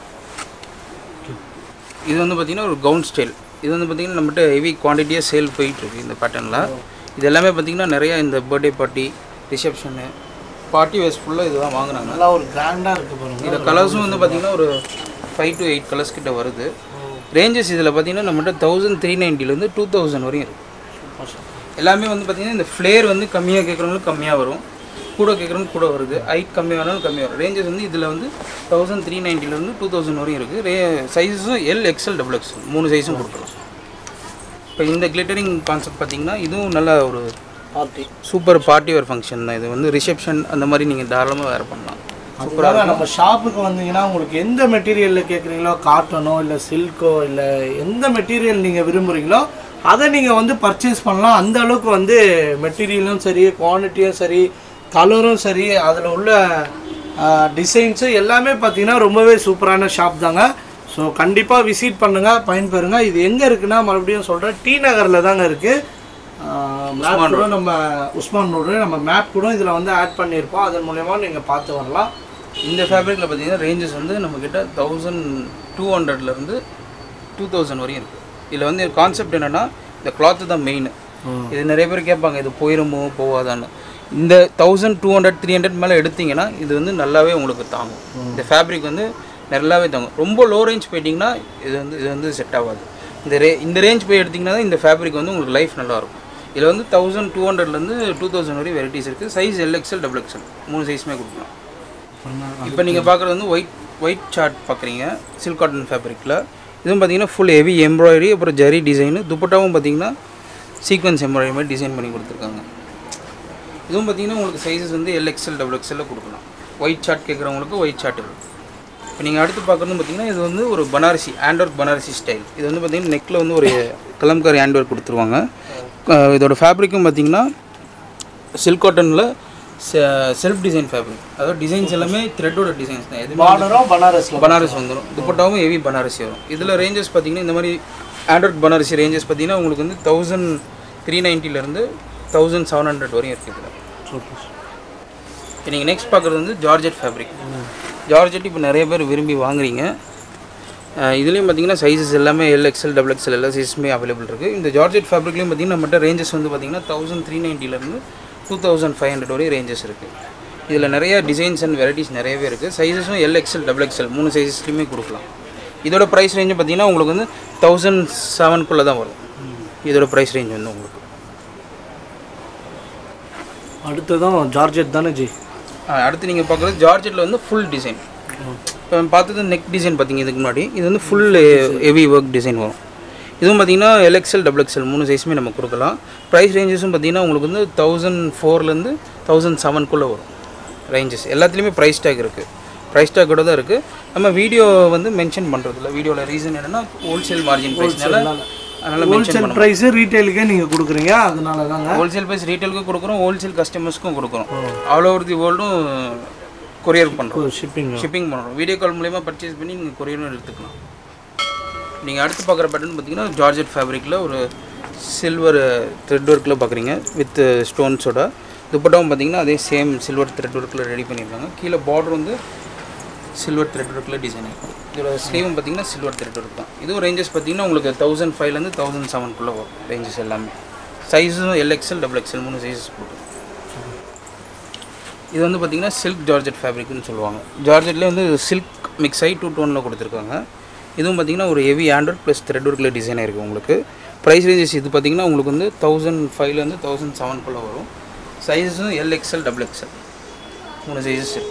இது வந்து பார்த்திங்கன்னா ஒரு கவுன் ஸ்டைல் இது வந்து பார்த்திங்கன்னா நம்மகிட்ட ஹெவி குவான்டிட்டியாக சேல் போயிட்டுருக்கு இந்த பேட்டர்னில் இது எல்லாமே பார்த்திங்கன்னா நிறையா இந்த birthday party reception party wears ஃபுல்லாக இதுதான் வாங்குறாங்க நல்லா ஒரு கிராண்டாக இருக்குது பாருங்க இதில் கலர்ஸும் வந்து பார்த்திங்கன்னா ஒரு ஃபைவ் டு எயிட் கலர்ஸ் கிட்ட வருது ரேஞ்சஸ் இதில் பார்த்திங்கன்னா நம்மகிட்ட தௌசண்ட் த்ரீ நைன்ட்டிலேருந்து டூ தௌசண்ட் வரையும் இருக்குது எல்லாமே வந்து பார்த்திங்கன்னா இந்த ஃப்ளேர் வந்து கம்மியாக கேட்குறவங்களுக்கு கம்மியாக வரும் கூட கேட்குறவங்க கூட வருது ஹைட் கம்மியாக வேணாலும் கம்மியாக வரும் ரேஞ்சஸ் வந்து இதில் வந்து தௌசண்ட் த்ரீ நைன்ட்டிலேருந்து டூ தௌசண்ட் வரையும் இருக்குது ரே சைஸஸும் எல் எக்ஸ்எல் டபுள் எக்ஸ்எல் மூணு சைஸும் கொடுக்கலாம் இப்போ இந்த கிளிட்டரிங் கான்செப்ட் பார்த்திங்கன்னா இதுவும் நல்ல ஒரு party super party wear function தான் இது வந்து ரிசப்ஷன் அந்த மாதிரி நீங்கள் தாராளமாக வேறு பண்ணலாம் சூப்பராக நம்ம ஷாப்புக்கு வந்தீங்கன்னா உங்களுக்கு எந்த மெட்டீரியலில் கேட்குறீங்களோ காட்டனோ இல்லை சில்கோ இல்லை எந்த மெட்டீரியல் நீங்கள் விரும்புகிறீங்களோ அதை நீங்கள் வந்து பர்ச்சேஸ் பண்ணலாம் அந்த அளவுக்கு வந்து மெட்டீரியலும் சரி குவான்டிட்டியும் சரி கலரும் சரி அதில் உள்ள டிசைன்ஸு எல்லாமே பார்த்தீங்கன்னா ரொம்பவே சூப்பரான ஷாப் தாங்க ஸோ கண்டிப்பாக விசிட் பண்ணுங்கள் பயன்பெறுங்க இது எங்கே இருக்குன்னா மறுபடியும் சொல்கிறேன் டி நகரில் தாங்க இருக்குது மேப் கூட நம்ம உஸ்மான் ரோடு நம்ம மேப் கூட இதில் வந்து ஆட் பண்ணியிருப்போம் அதன் மூலயமா நீங்கள் பார்த்து வரலாம் இந்த ஃபேப்ரிக்கில் பார்த்தீங்கன்னா ரேஞ்சஸ் வந்து நம்மக்கிட்ட தௌசண்ட் டூ ஹண்ட்ரட்லேருந்து டூ தௌசண்ட் வரையும் இருக்குது இதில் வந்து கான்செப்ட் என்னென்னா இந்த கிளாத்து தான் மெயின் இது நிறைய பேர் கேட்பாங்க இது போயிருமோ போகாதான்னு இந்த thousand two hundred three hundred மேலே எடுத்தீங்கன்னா இது வந்து நல்லாவே உங்களுக்கு தாங்கும் இந்த ஃபேப்ரிக் வந்து நல்லாவே தாங்கும் ரொம்ப லோ ரேஞ்ச் போயிட்டிங்கன்னா இது வந்து இது வந்து செட் ஆகாது இந்த ரே இந்த ரேஞ்ச் போய் எடுத்திங்கன்னா தான் இந்த ஃபேப்ரிக் வந்து உங்களுக்கு லைஃப் நல்லாயிருக்கும் இதில் வந்து தௌசண்ட் டூ ஹண்ட்ரட்லேருந்து டூ தௌசண்ட் வரையும் வெரைட்டிஸ் இருக்குது சைஸ் எல்எக்ஸ்எல் டபுள் எக்ஸ்எல் மூணு சைஸுமே கொடுக்கலாம் இப்போ நீங்கள் பார்க்குறது வந்து ஒயிட் ஒயிட் சார்ட் பார்க்குறீங்க சில்க் காட்டன் ஃபேப்ரிக்கில் இதுவும் பார்த்தீங்கன்னா ஃபுல் ஹெவி எம்ப்ராய்டரி அப்புறம் ஜரி டிசைனு துப்பட்டாவும் பார்த்தீங்கன்னா சீக்வன்ஸ் எம்ப்ராய்டரி மாதிரி டிசைன் பண்ணி கொடுத்துருக்காங்க இதுவும் பார்த்தீங்கன்னா உங்களுக்கு சைஸஸ் வந்து எல்எக்ஸ்எல் டபுள் எக்ஸ்எல்ல கொடுக்கலாம் ஒயிட் சார்ட் கேட்குறவங்களுக்கு ஒயிட் சார்ட் இருக்கும் இப்போ நீங்கள் அடுத்து பார்க்குறது பார்த்தீங்கன்னா இது வந்து ஒரு Banarasi hand work Banarasi style இது வந்து பார்த்தீங்கன்னா நெக்கில் வந்து ஒரு கலம்காரி ஹேண்ட் ஒர்க் கொடுத்துருவாங்க அஹ் இதோட ஃபேப்ரிக்கும் பார்த்தீங்கன்னா சில்க் காட்டனில் செல்ஃப் டிசைன் ஃபேப்ரிக் அதாவது டிசைன்ஸ் எல்லாமே த்ரெட்டோட டிசைன்ஸ் தான் எதுவுமே பார்டரும் பனாரஸில் பனாரஸ் வந்துடும் துப்பட்டாவும் ஹெவி பனாரசி வரும் இதில் ரேஞ்சஸ் பார்த்தீங்கன்னா இந்த மாதிரி ஆண்ட்ராய்ட் பனாரசி ரேஞ்சஸ் பார்த்தீங்கன்னா உங்களுக்கு வந்து தௌசண்ட் த்ரீ நைன்ட்டிலேருந்து தௌசண்ட் செவன் ஹண்ட்ரட் வரையும் இருக்குது இதில் இப்போ நீங்கள் நெக்ஸ்ட் பார்க்குறது வந்து ஜார்ஜெட் ஃபேப்ரிக் ஜார்ஜெட் இப்போ நிறைய பேர் விரும்பி வாங்குறீங்க அஹ் இதுலேயும் பார்த்தீங்கன்னா சைஸஸ் எல்லாமே எல் எக்ஸ்எல் டபுள் எக்ஸ்எல் எல்லா சைஸுமே அவைலபிள் இருக்குது இந்த ஜார்ஜெட் ஃபேப்ரிக்லேயும் பார்த்தீங்கன்னா நம்மகிட்ட ரேஞ்சஸ் வந்து பார்த்தீங்கன்னா தௌசண்ட் த்ரீ நைன்ட்டிலேருந்து டூ தௌசண்ட் ஃபைவ் ஹண்ட்ரட் வரையும் ரேஞ்சஸ் இருக்குது இதில் நிறைய டிசைன்ஸ் அண்ட் வெரைட்டிஸ் நிறையவே இருக்குது சைஸஸும் எல் எக்ஸ்எல் டபுள் எக்ஸ்எல் மூணு சைஸஸ்லையுமே கொடுக்கலாம் இதோட ப்ரைஸ் ரேஞ்சு பார்த்தீங்கன்னா உங்களுக்கு வந்து தௌசண்ட் செவனுக்குள்ளே தான் வரும் இதோட ப்ரைஸ் ரேஞ்ச் வந்து உங்களுக்கு அடுத்ததும் ஜார்ஜெட் தானே ஜி ஆ, அடுத்து நீங்கள் பார்க்குறது ஜார்ஜெட்டில் வந்து ஃபுல் டிசைன் இப்போ பார்த்தது நெக் டிசைன் பார்த்தீங்க இதுக்கு முன்னாடி இது வந்து ஃபுல் ஹெவி ஒர்க் டிசைன் வரும் இதுவும் பார்த்தீங்கன்னா எல்எக்ஸ்எல் டபுள் எக்ஸ்எல் மூணு சைஸுமே நம்ம கொடுக்கலாம் ப்ரைஸ் ரேஞ்சஸும் பார்த்தீங்கன்னா உங்களுக்கு வந்து தௌசண்ட் ஃபோர்லேருந்து தௌசண்ட் செவனுக்குள்ளே வரும் ரேஞ்சஸ் எல்லாத்துலேயுமே ப்ரைஸ் டேக் இருக்குது ப்ரைஸ் டேக்கோட தான் இருக்குது நம்ம வீடியோ வந்து மென்ஷன் பண்ணுறதில்ல வீடியோவில் ரீசன் என்னென்னா ஹோல்சேல் மார்ஜின் ப்ரைஸ்னால அதனால் மென்ஷன் ஹோல்சேல் ப்ரைஸு ரீட்டைலுக்கே நீங்கள் கொடுக்குறீங்க அதனால தாங்க ஹோல்சேல் ப்ரைஸ் ரீட்டெயிலுக்கும் கொடுக்குறோம் ஹோல்சேல் கஸ்டமர்ஸ்க்கும் கொடுக்குறோம் ஆல் ஓவர் தி வேர்ல்டும் கொரியர் பண்ணுறோம் ஷிப்பிங் ஷிப்பிங் பண்ணுறோம் வீடியோ கால் மூலிமா பர்ச்சேஸ் பண்ணி நீங்கள் கொரியரும் எடுத்துக்கலாம் நீங்கள் அடுத்து பார்க்குற பேட்டர்ன் பார்த்தீங்கன்னா ஜார்ஜெட் ஃபேப்ரிக்கில் ஒரு சில்வர் த்ரெட் ஒர்க்கில் பார்க்குறீங்க வித் ஸ்டோன்ஸோட துப்பட்டாவும் பார்த்தீங்கன்னா அதே சேம் சில்வர் த்ரெட் ஒர்க்கில் ரெடி பண்ணியிருக்காங்க கீழே பார்டர் வந்து சில்வர் த்ரெட் ஒர்க்கில் டிசைன் ஆகிருக்கும் இதோட ஸ்லீவும் பார்த்தீங்கன்னா சில்வர் த்ரெட் ஒர்க் தான் இதுவும் ரேஞ்சஸ் பார்த்தீங்கன்னா உங்களுக்கு தௌசண்ட் ஃபைவ்லேருந்து தௌசண்ட் செவனுக்குள்ளே வரும் ரேஞ்சஸ் எல்லாமே சைஸும் எல்எக்ஸ்எல் டபுள் எக்ஸ்எல் மூணு சைஸஸ் கொடுக்கும் இது வந்து பார்த்தீங்கன்னா சில்க் ஜார்ஜெட் ஃபேப்ரிக்னு சொல்லுவாங்க ஜார்ஜெட்லேயே வந்து சில்க் மிக்ஸ் ஆகி டூ டோனில் கொடுத்துருக்காங்க இதுவும் பார்த்தீங்கன்னா ஒரு ஹெவி ஆண்ட்ராய்ட் ப்ளஸ் த்ரெட் ஒர்க்கில் டிசைன் இருக்குது உங்களுக்கு ப்ரைஸ் ரேஞ்சஸ் இது பார்த்தீங்கன்னா உங்களுக்கு வந்து தௌசண்ட் ஃபைவ்லேருந்து தௌசண்ட் செவனுக்குள்ளே வரும் சைஸஸும் எல் எக்ஸ்எல் டபுள் எக்ஸ்எல் மூணு சைஸஸ் இருக்குது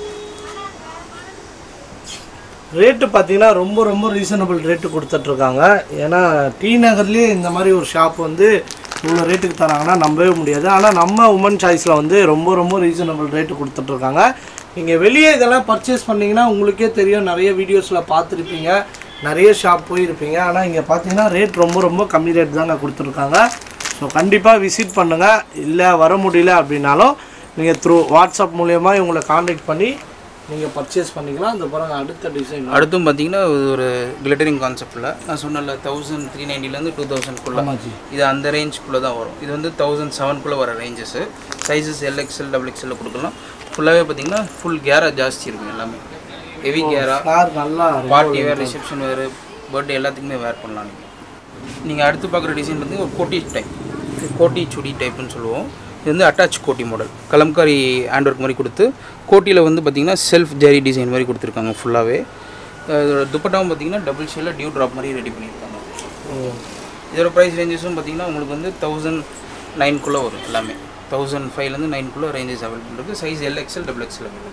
ரேட்டு பார்த்தீங்கன்னா ரொம்ப ரொம்ப ரீசனபிள் ரேட்டு கொடுத்துட்ருக்காங்க ஏன்னா டி நகர்லேயே இந்த மாதிரி ஒரு ஷாப் வந்து இவ்வளோ ரேட்டுக்கு தராங்கன்னா நம்பவே முடியாது ஆனால் நம்ம உமன் சாய்ஸில் வந்து ரொம்ப ரொம்ப ரீசனபிள் ரேட்டு கொடுத்துட்ருக்காங்க நீங்கள் வெளியே இதெல்லாம் பர்ச்சேஸ் பண்ணிங்கன்னா உங்களுக்கே தெரியும் நிறைய வீடியோஸில் பார்த்துருப்பீங்க நிறைய ஷாப் போயிருப்பீங்க ஆனால் இங்கே பார்த்தீங்கன்னா ரேட் ரொம்ப ரொம்ப கம்மி ரேட் தாங்க கொடுத்துருக்காங்க ஸோ கண்டிப்பாக விசிட் பண்ணுங்கள் இல்லை வர முடியல அப்படின்னாலும் நீங்கள் த்ரூ வாட்ஸ்அப் மூலயமா இவங்களை காண்டாக்ட் பண்ணி நீங்கள் பர்ச்சேஸ் பண்ணிக்கலாம் அந்த பாருங்க அடுத்த டிசைன் அடுத்தும் பார்த்தீங்கன்னா இது ஒரு கிளிட்டரிங் கான்செப்டில் நான் சொன்னல தௌசண்ட் த்ரீ நைன்ட்டிலேருந்து டூ தௌசண்ட்குள்ளே ஆமாஜி இது அந்த ரேஞ்சுக்குள்ளே தான் வரும் இது வந்து தௌசண்ட் செவன்குள்ளே வர ranges sizes L XL double XL கொடுக்கலாம் ஃபுல்லாகவே பார்த்தீங்கன்னா ஃபுல் கேரா ஜாஸ்தி இருக்கும் எல்லாமே ஹெவி கேரா ஃப்ளார் நல்லா பார்ட்டி வேர் ரிசப்ஷன் வேறு பர்த்டே எல்லாத்துக்குமே வேர் பண்ணலாம் நீங்கள் நீங்கள் அடுத்து பார்க்குற டிசைன் வந்து ஒரு கோட்டி டைப் கோட்டி சுடி டைப்னு சொல்லுவோம் இது வந்து அட்டாச் கோட்டி மாடல் கலம்காரி ஹேண்ட் ஒர்க் மாதிரி கொடுத்து கோட்டியில் வந்து பார்த்திங்கன்னா செல்ஃப் ஜரி டிசைன் மாதிரி கொடுத்துருக்காங்க ஃபுல்லாகவே துப்பட்டாவும் பார்த்தீங்கன்னா டபுள் ஷேலில் டியூ ட்ராப் மாதிரி ரெடி பண்ணியிருக்காங்க இதோட ப்ரைஸ் ரேஞ்சஸும் பார்த்தீங்கன்னா உங்களுக்கு வந்து தௌசண்ட் நைன்குள்ளே வரும் எல்லாமே தௌசண்ட் ஃபைவ்லேருந்து நைன்குள்ளே ரேஞ்சஸ் அவைலபிள் இருக்குது size L XL double XL available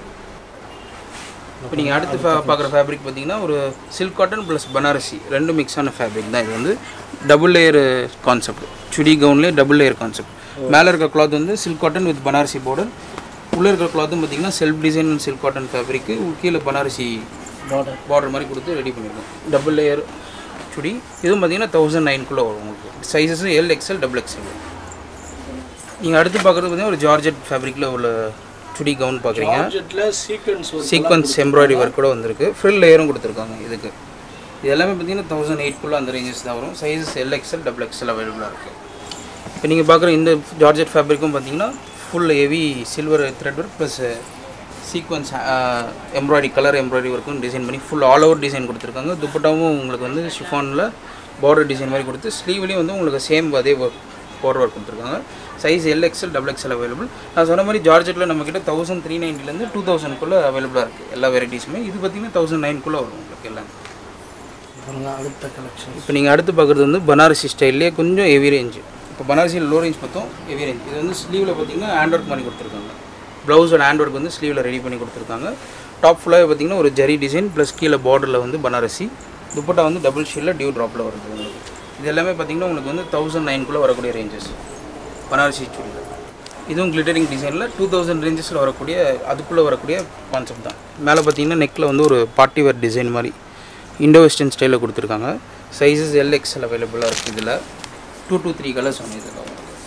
இப்போ நீங்கள் அடுத்து பா பார்க்குற ஃபேப்ரிக் பார்த்தீங்கன்னா ஒரு சில்க் காட்டன் ப்ளஸ் பனாரசி ரெண்டு மிக்ஸான ஃபேப்ரிக் தான் இது வந்து டபுள் லேயர் கான்செப்ட் சுடி கவுன்லேயே டபுள் லேயர் கான்செப்ட் மேலே இருக்க கிளாத் வந்து silk cotton with Banarasi border உள்ளே இருக்கிற கிளாத்தும் பார்த்தீங்கன்னா செல்ஃப் டிசைன் சில்க் காட்டன் ஃபேப்ரிக்கு கீழே பனாரசி பார்டர் பார்டர் மாதிரி கொடுத்து ரெடி பண்ணியிருக்கோம் டபுள் லேயர் சுடி இதுவும் பார்த்தீங்கன்னா தௌசண்ட் நைன்குள்ளே வரும் உங்களுக்கு sizes L XL double XL நீங்கள் அடுத்து பார்க்குறது பார்த்தீங்கன்னா ஒரு ஜார்ஜெட் ஃபேப்ரிக்கில் உள்ள சுடி கவுன் பார்க்குறீங்க ப்ராஜெக்டில் சீக்வன்ஸ் சீக்வன்ஸ் எம்ப்ராய்டரி ஒர்க் கூட வந்திருக்கு ஃப்ரில் லேயரும் கொடுத்துருக்காங்க இதுக்கு இது எல்லாமே பார்த்தீங்கன்னா தௌசண்ட் எயிட்குள்ளே அந்த ரேஞ்சஸ் தான் வரும் sizes L XL double XL அவைலபிளாக இருக்குது இப்போ நீங்கள் பார்க்குற இந்த ஜார்ஜெட் ஃபேப்ரிக்கும் பார்த்தீங்கன்னா full heavy silver thread work plus sequins embroidery colour embroidery ஒர்க்கும் டிசைன் பண்ணி ஃபுல் ஆல் ஓவர் டிசைன் கொடுத்துருக்காங்க துப்பட்டாவும் உங்களுக்கு வந்து ஷிஃபானில் பார்டர் டிசைன் மாதிரி கொடுத்து ஸ்லீவ்லேயும் வந்து உங்களுக்கு சேம் அதே ஒர்க் பார்டர் ஒர்க் கொடுத்துருக்காங்க size L XL double XL available நான் சொன்ன மாதிரி ஜார்ஜெட்டில் நம்மக்கிட்ட தௌசண்ட் த்ரீ நைன்ட்டிலேருந்து டூ தௌசண்ட்குள்ளே அவைலபிளாக இருக்குது எல்லா வெரைட்டிஸுமே இது பார்த்தீங்கன்னா தௌசண்ட் நைன்குள்ளே வரும் உங்களுக்கு எல்லாமே பாருங்க அடுத்த கலெக்ஷன் இப்போ நீங்கள் அடுத்து பார்க்குறது வந்து பனாரசி ஸ்டைல்லே கொஞ்சம் ஹெவி ரேஞ்சு இப்போ பனாரசியில் லோ ரேஞ்ச் பார்த்தோம் ஹெவி ரேஞ்ச் இது வந்து ஸ்லீவில் பார்த்தீங்கன்னா ஹேண்ட் ஒர்க் பண்ணி கொடுத்துருக்காங்க ப்ளவுஸோட ஹேண்ட் ஒர்க் வந்து ஸ்லீவில் ரெடி பண்ணி கொடுத்துருக்காங்க டாப் ஃபுல்லாகவே பார்த்தீங்கன்னா ஒரு ஜரி டிசைன் ப்ளஸ் கீழே பார்டரில் வந்து பனாரசி துப்பட்டா வந்து டபுள் ஷீலில் டியூ ட்ராப்பில் வருது உங்களுக்கு இது எல்லாமே பார்த்தீங்கன்னா உங்களுக்கு வந்து தௌசண்ட் நைன்குள்ளே வரக்கூடிய ரேஞ்சஸ் பனாரசி சுடியில் இதுவும் கிளிட்டரிங் டிசைனில் டூ தௌசண்ட் ரேஞ்சஸில் வரக்கூடிய அதுக்குள்ளே வரக்கூடிய கான்செப்ட் தான் மேலே பார்த்தீங்கன்னா நெக்கில் வந்து ஒரு பார்ட்டி வேர் டிசைன் மாதிரி இண்டோ வெஸ்டர்ன் ஸ்டைலில் கொடுத்துருக்காங்க சைஸஸ் எல் எக்ஸ்எல் அவைலபிளாக இருக்குது இதில் டூ டூ த்ரீ கலர்ஸ் ஒன்று இதில்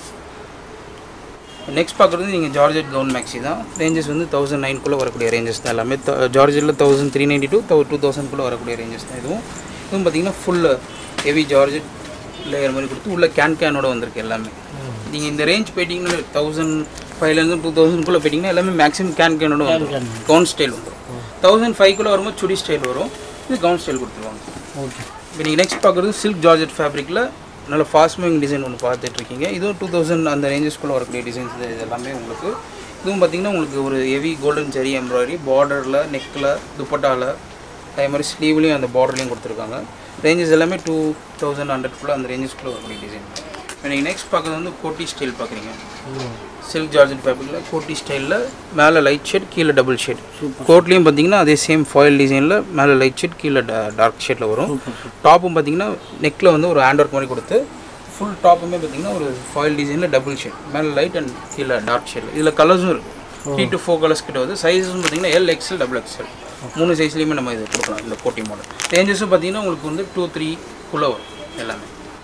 நெக்ஸ்ட் பார்க்குறது நீங்கள் ஜார்ஜெட் கவுன் மேக்ஸி தான் ரேஞ்சஸ் வந்து தௌசண்ட் நைன்குள்ளே வரக்கூடிய ரேஞ்சஸ் தான் எல்லாமே ஜார்ஜெட்டில் தௌசண்ட் த்ரீ நைன்ட்டி டூ தௌ டூ தௌசண்ட்குள்ளே வரக்கூடிய ரேஞ்சஸ் தான் இதுவும் இதுவும் பார்த்தீங்கன்னா ஃபுல் ஹெவி ஜார்ஜெட் லேயர் மாதிரி கொடுத்து உள்ள கேன் கேனோட வந்திருக்கு எல்லாமே நீங்கள் இந்த ரேஞ்ச் போயிட்டீங்கன்னா தௌசண்ட் ஃபைவ்லேருந்து டூ தௌசண்ட்குள்ளே போயிட்டீங்கன்னா எல்லாமே மேக்ஸிமம் கேன் கேனோட வந்துடும் கவுன் ஸ்டைல் வந்துடும் தௌசண்ட் ஃபைவ்க்குள்ளே வரும்போது சுடி ஸ்டைல் வரும் இது கவுன் ஸ்டைல் கொடுத்துருவாங்க ஓகே இப்போ நீங்கள் நெக்ஸ்ட் பார்க்குறது சில்க் ஜார்ஜெட் ஃபேப்ரிக்கில் நல்ல ஃபாஸ்ட் மூவிங் டிசைன் ஒன்று பார்த்துட்டு இருக்கீங்க இதுவும் டூ தௌசண்ட் அந்த ரேஞ்சஸ்குள்ளே வரக்கூடிய டிசைன்ஸ் இது இது எல்லாமே உங்களுக்கு இதுவும் பார்த்தீங்கன்னா உங்களுக்கு ஒரு ஹெவி கோல்டன் ஜரி எம்ப்ராய்டரி பார்டரில் நெக்கில் துப்பட்டாவில் அதே மாதிரி ஸ்லீவ்லேயும் அந்த பார்டர்லையும் கொடுத்துருக்காங்க ரேஞ்சஸ் எல்லாமே டூ தௌசண்ட் ஹண்ட்ரட்குள்ளே அந்த ரேஞ்சஸ்குள்ளே வரக்கூடிய டிசைன் இப்போ நீங்கள் நெக்ஸ்ட் பார்க்குறது வந்து கோட்டி ஸ்டைல் பார்க்குறீங்க சில்க் ஜார்ஜெட் ஃபேப்ரிக்கில் கோட்டி ஸ்டைலில் மேலே லைட் ஷேட் கீழே டபுள் ஷேட் கோட்லேயும் பார்த்தீங்கன்னா அதே சேம் ஃபாயில் டிசைனில் மேலே லைட் ஷேட் கீழே டார்க் ஷேட்டில் வரும் டாப்பும் பார்த்தீங்கன்னா நெக்கில் வந்து ஒரு ஹேண்ட் ஒர்க் மாதிரி கொடுத்து ஃபுல் டாப்புமே பார்த்தீங்கன்னா ஒரு ஃபாயில் டிசைனில் டபுள் ஷேட் மேலே லைட் அண்ட் கீழே டார்க் ஷேட் இதில் கலர்ஸும் இருக்குது த்ரீ டு ஃபோர் கலர்ஸ் கிட்ட வந்து சைஸஸும் பார்த்தீங்கன்னா எல் எக்ஸ்எல் டபுள் எக்ஸ்எல் மூணு சைஸ்லேயுமே நம்ம இது கொடுக்கலாம் இந்த கோட்டி மாடல் ரேஞ்சஸும் பார்த்தீங்கன்னா உங்களுக்கு வந்து டூ த்ரீக்குள்ளே வரும் எல்லாமே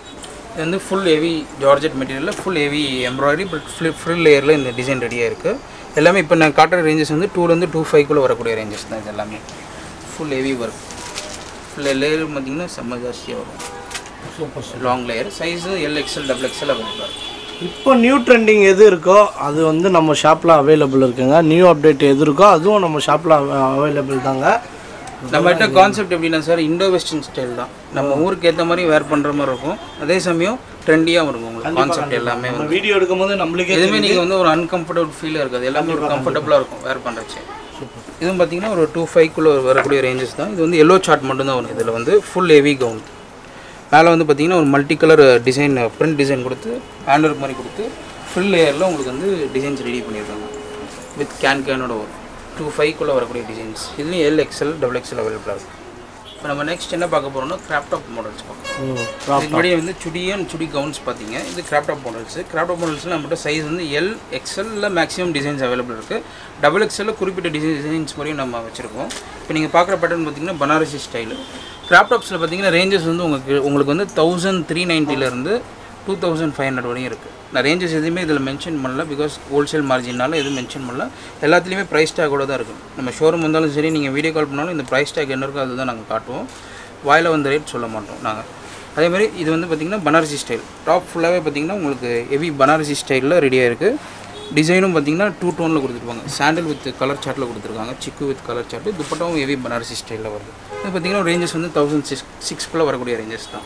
இது வந்து ஃபுல் ஹெவி ஜார்ஜெட் மெட்டீரியலில் full heavy embroidery but fill frill லேயரில் இந்த டிசைன் ரெடியாக இருக்குது எல்லாமே இப்போ நான் காட்டுற ரேஞ்சஸ் வந்து டூலேருந்து டூ ஃபைவ்க்குள்ளே வரக்கூடிய ரேஞ்சஸ் தான் இது எல்லாமே full heavy work full layer பார்த்தீங்கன்னா செம்ம ஜாஸ்தியாக வரும் super sir long layer size L XL double XL அவைலபிளாக இருக்கும் இப்போ நியூ ட்ரெண்டிங் எது இருக்கோ அது வந்து நம்ம ஷாப்பில் அவைலபிள் இருக்குங்க நியூ அப்டேட் எது இருக்கோ அதுவும் நம்ம ஷாப்பில் அவைலபிள் தாங்க நம்மகிட்ட கான்செப்ட் எப்படின்னா சார் இண்டோ வெஸ்டர்ன் ஸ்டைல் தான் நம்ம ஊருக்கு ஏற்ற மாதிரி வேர் பண்ணுற மாதிரி இருக்கும் அதே சமயம் ட்ரெண்டியாகவும் இருக்கும் உங்களுக்கு கான்செப்ட் எல்லாமே நம்ம வீடியோ எடுக்கும்போது நம்மளுக்கே எதுவுமே நீங்கள் வந்து ஒரு அன்கம்ஃபர்டபுள் ஃபீலாக இருக்காது எல்லாமே ஒரு கம்ஃபர்டபுளாக இருக்கும் வேர் பண்ணுறச்சு இதுவும் பார்த்தீங்கன்னா ஒரு டூ ஃபைவ்க்குள்ளே வரக்கூடிய ரேஞ்சஸ் தான் இது வந்து எல்லோ சார்ட் மட்டும்தான் வரும் இதில் வந்து ஃபுல் ஹெவி கவுன் மேலே வந்து பார்த்தீங்கன்னா ஒரு multi colour design print design கொடுத்து ஹேண்ட் ஒர்க் மாதிரி கொடுத்து ஃபுல் லேயரில் உங்களுக்கு வந்து டிசைன்ஸ் ரெடி பண்ணியிருக்காங்க வித் கேன் கேனோட வரும் டூ ஃபைவ்க்குள்ளே வரக்கூடிய டிசைன்ஸ் இதுலேயும் எல் எக்ஸ்எல் டபுள் எக்ஸ்எல் அவைலபிளாக இருக்கும் இப்போ நம்ம நெக்ஸ்ட் என்ன பார்க்க போகிறோம்னா கிராப்டாப் மாடல்ஸ் பார்க்கலாம் இதுக்கு முன்னாடி வந்து சுடி அண்ட் சுடி கவுன்ஸ் பார்த்தீங்க இது கிராப்டாப் மாடல்ஸ் கிராப்டாப் மாடல்ஸில் நம்மகிட்ட சைஸ் வந்து எல் எக்ஸ்எல்ல மேக்ஸிமம் டிசைன்ஸ் அவைலபிள் இருக்குது டபுள் எக்ஸ்எல்ல குறிப்பிட்ட டிசைன் டிசைன்ஸ் மாதிரியும் நம்ம வச்சுருக்கோம் இப்போ நீங்கள் பார்க்குற பேட்டர்ன் பார்த்தீங்கன்னா பனாரசி ஸ்டைலு கிராப்டாப்ஸில் பார்த்தீங்கன்னா ரேஞ்சஸ் வந்து உங்களுக்கு உங்களுக்கு வந்து தௌசண்ட் த்ரீ நைன்ட்டிலேருந்து டூ தௌசண்ட் ஃபைவ் ஹண்ட்ரட் வரையும் இருக்குது நான் ரேஞ்சஸ் எதுவுமே இதில் மென்ஷன் பண்ணல பிகாஸ் ஹோல்சேல் மார்ஜினால எதுவும் மென்ஷன் பண்ணல எல்லாத்துலேயுமே ப்ரைஸ் டேக்கோட தான் இருக்கும் நம்ம ஷோரூம் வந்தாலும் சரி நீங்கள் வீடியோ கால் பண்ணாலும் இந்த ப்ரைஸ் டேக் என்ன இருக்கோ அதுதான் நாங்கள் காட்டுவோம் வாயில் வந்த ரேட் சொல்ல மாட்டோம் நாங்கள் அதே மாதிரி இது வந்து பார்த்திங்கன்னா பனாரசி ஸ்டைல் டாப் ஃபுல்லாகவே பார்த்திங்கன்னா உங்களுக்கு ஹெவி பனாரசி ஸ்டைலில் ரெடியாக இருக்குது டிசைனும் பார்த்தீங்கன்னா டூ டோனில் கொடுத்துருப்பாங்க சாண்டில் வித் கலர் சார்ட்டில் கொடுத்துருக்காங்க சிக்கு வித் கலர் சார்ட்டு துப்பட்டாவும் ஹெவி பனாரசி ஸ்டைலில் வருது இது பார்த்தீங்கன்னா ரேஞ்சஸ் வந்து தௌசண்ட் சிக்ஸ் சிக்ஸ்க்குள்ளே வரக்கூடிய ரேஞ்சஸ் தான்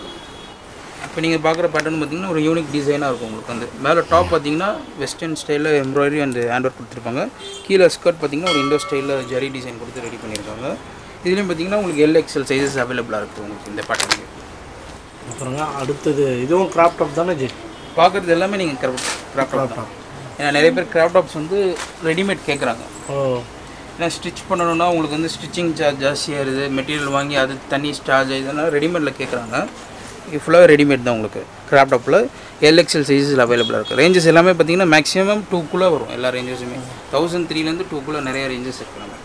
இப்போ நீங்கள் பார்க்குற பேட்டர்ன் பார்த்தீங்கன்னா ஒரு யூனிக் டிசைனாக இருக்கும் உங்களுக்கு வந்து மேலே டாப் பார்த்தீங்கன்னா வெஸ்டர்ன் ஸ்டைலில் எம்ப்ராய்டரி அண்ட் ஹேண்ட் ஒர்க் கொடுத்துருப்பாங்க கீழே ஸ்கர்ட் பார்த்தீங்கன்னா ஒரு இண்டோ ஸ்டைலில் ஜரி டிசைன் கொடுத்து ரெடி பண்ணியிருக்காங்க இதுலேயும் பார்த்தீங்கன்னா உங்களுக்கு எல் எக்ஸல் சைஸஸ் அவைலபிளாக இருக்குது உங்களுக்கு இந்த பேட்டர்னுக்கு அப்புறங்க அடுத்தது இதுவும் கிராப் டாப் தானே ஜி பார்க்குறது எல்லாமே நீங்கள் கிராஃப்ட் கிராஃப்ட் தான் ஏன்னா நிறைய பேர் கிராஃப்ட் டாப்ஸ் வந்து ரெடிமேட் கேட்குறாங்க ஓ ஏன்னா ஸ்டிச் பண்ணணும்னா உங்களுக்கு வந்து ஸ்டிச்சிங் சார்ஜ் ஜாஸ்தியாக இருக்குது மெட்டீரியல் வாங்கி அது தனி சார்ஜ் இதெல்லாம் ரெடிமேடில் கேட்குறாங்க இது ஃபுல்லாக ரெடிமேட் தான் உங்களுக்கு கிராஃப்ட் டாப்பில் எல்எக்ஸ்எல் சைஸில் அவைலபிளாக இருக்குது ரேஞ்சஸ் எல்லாமே பார்த்தீங்கன்னா மேக்ஸிமம் டூக்குள்ளே வரும் எல்லா ரேஞ்சஸுமே தௌசண்ட் த்ரீலேருந்து டூக்குள்ளே நிறைய ரேஞ்சஸ் இருக்குது நமக்கு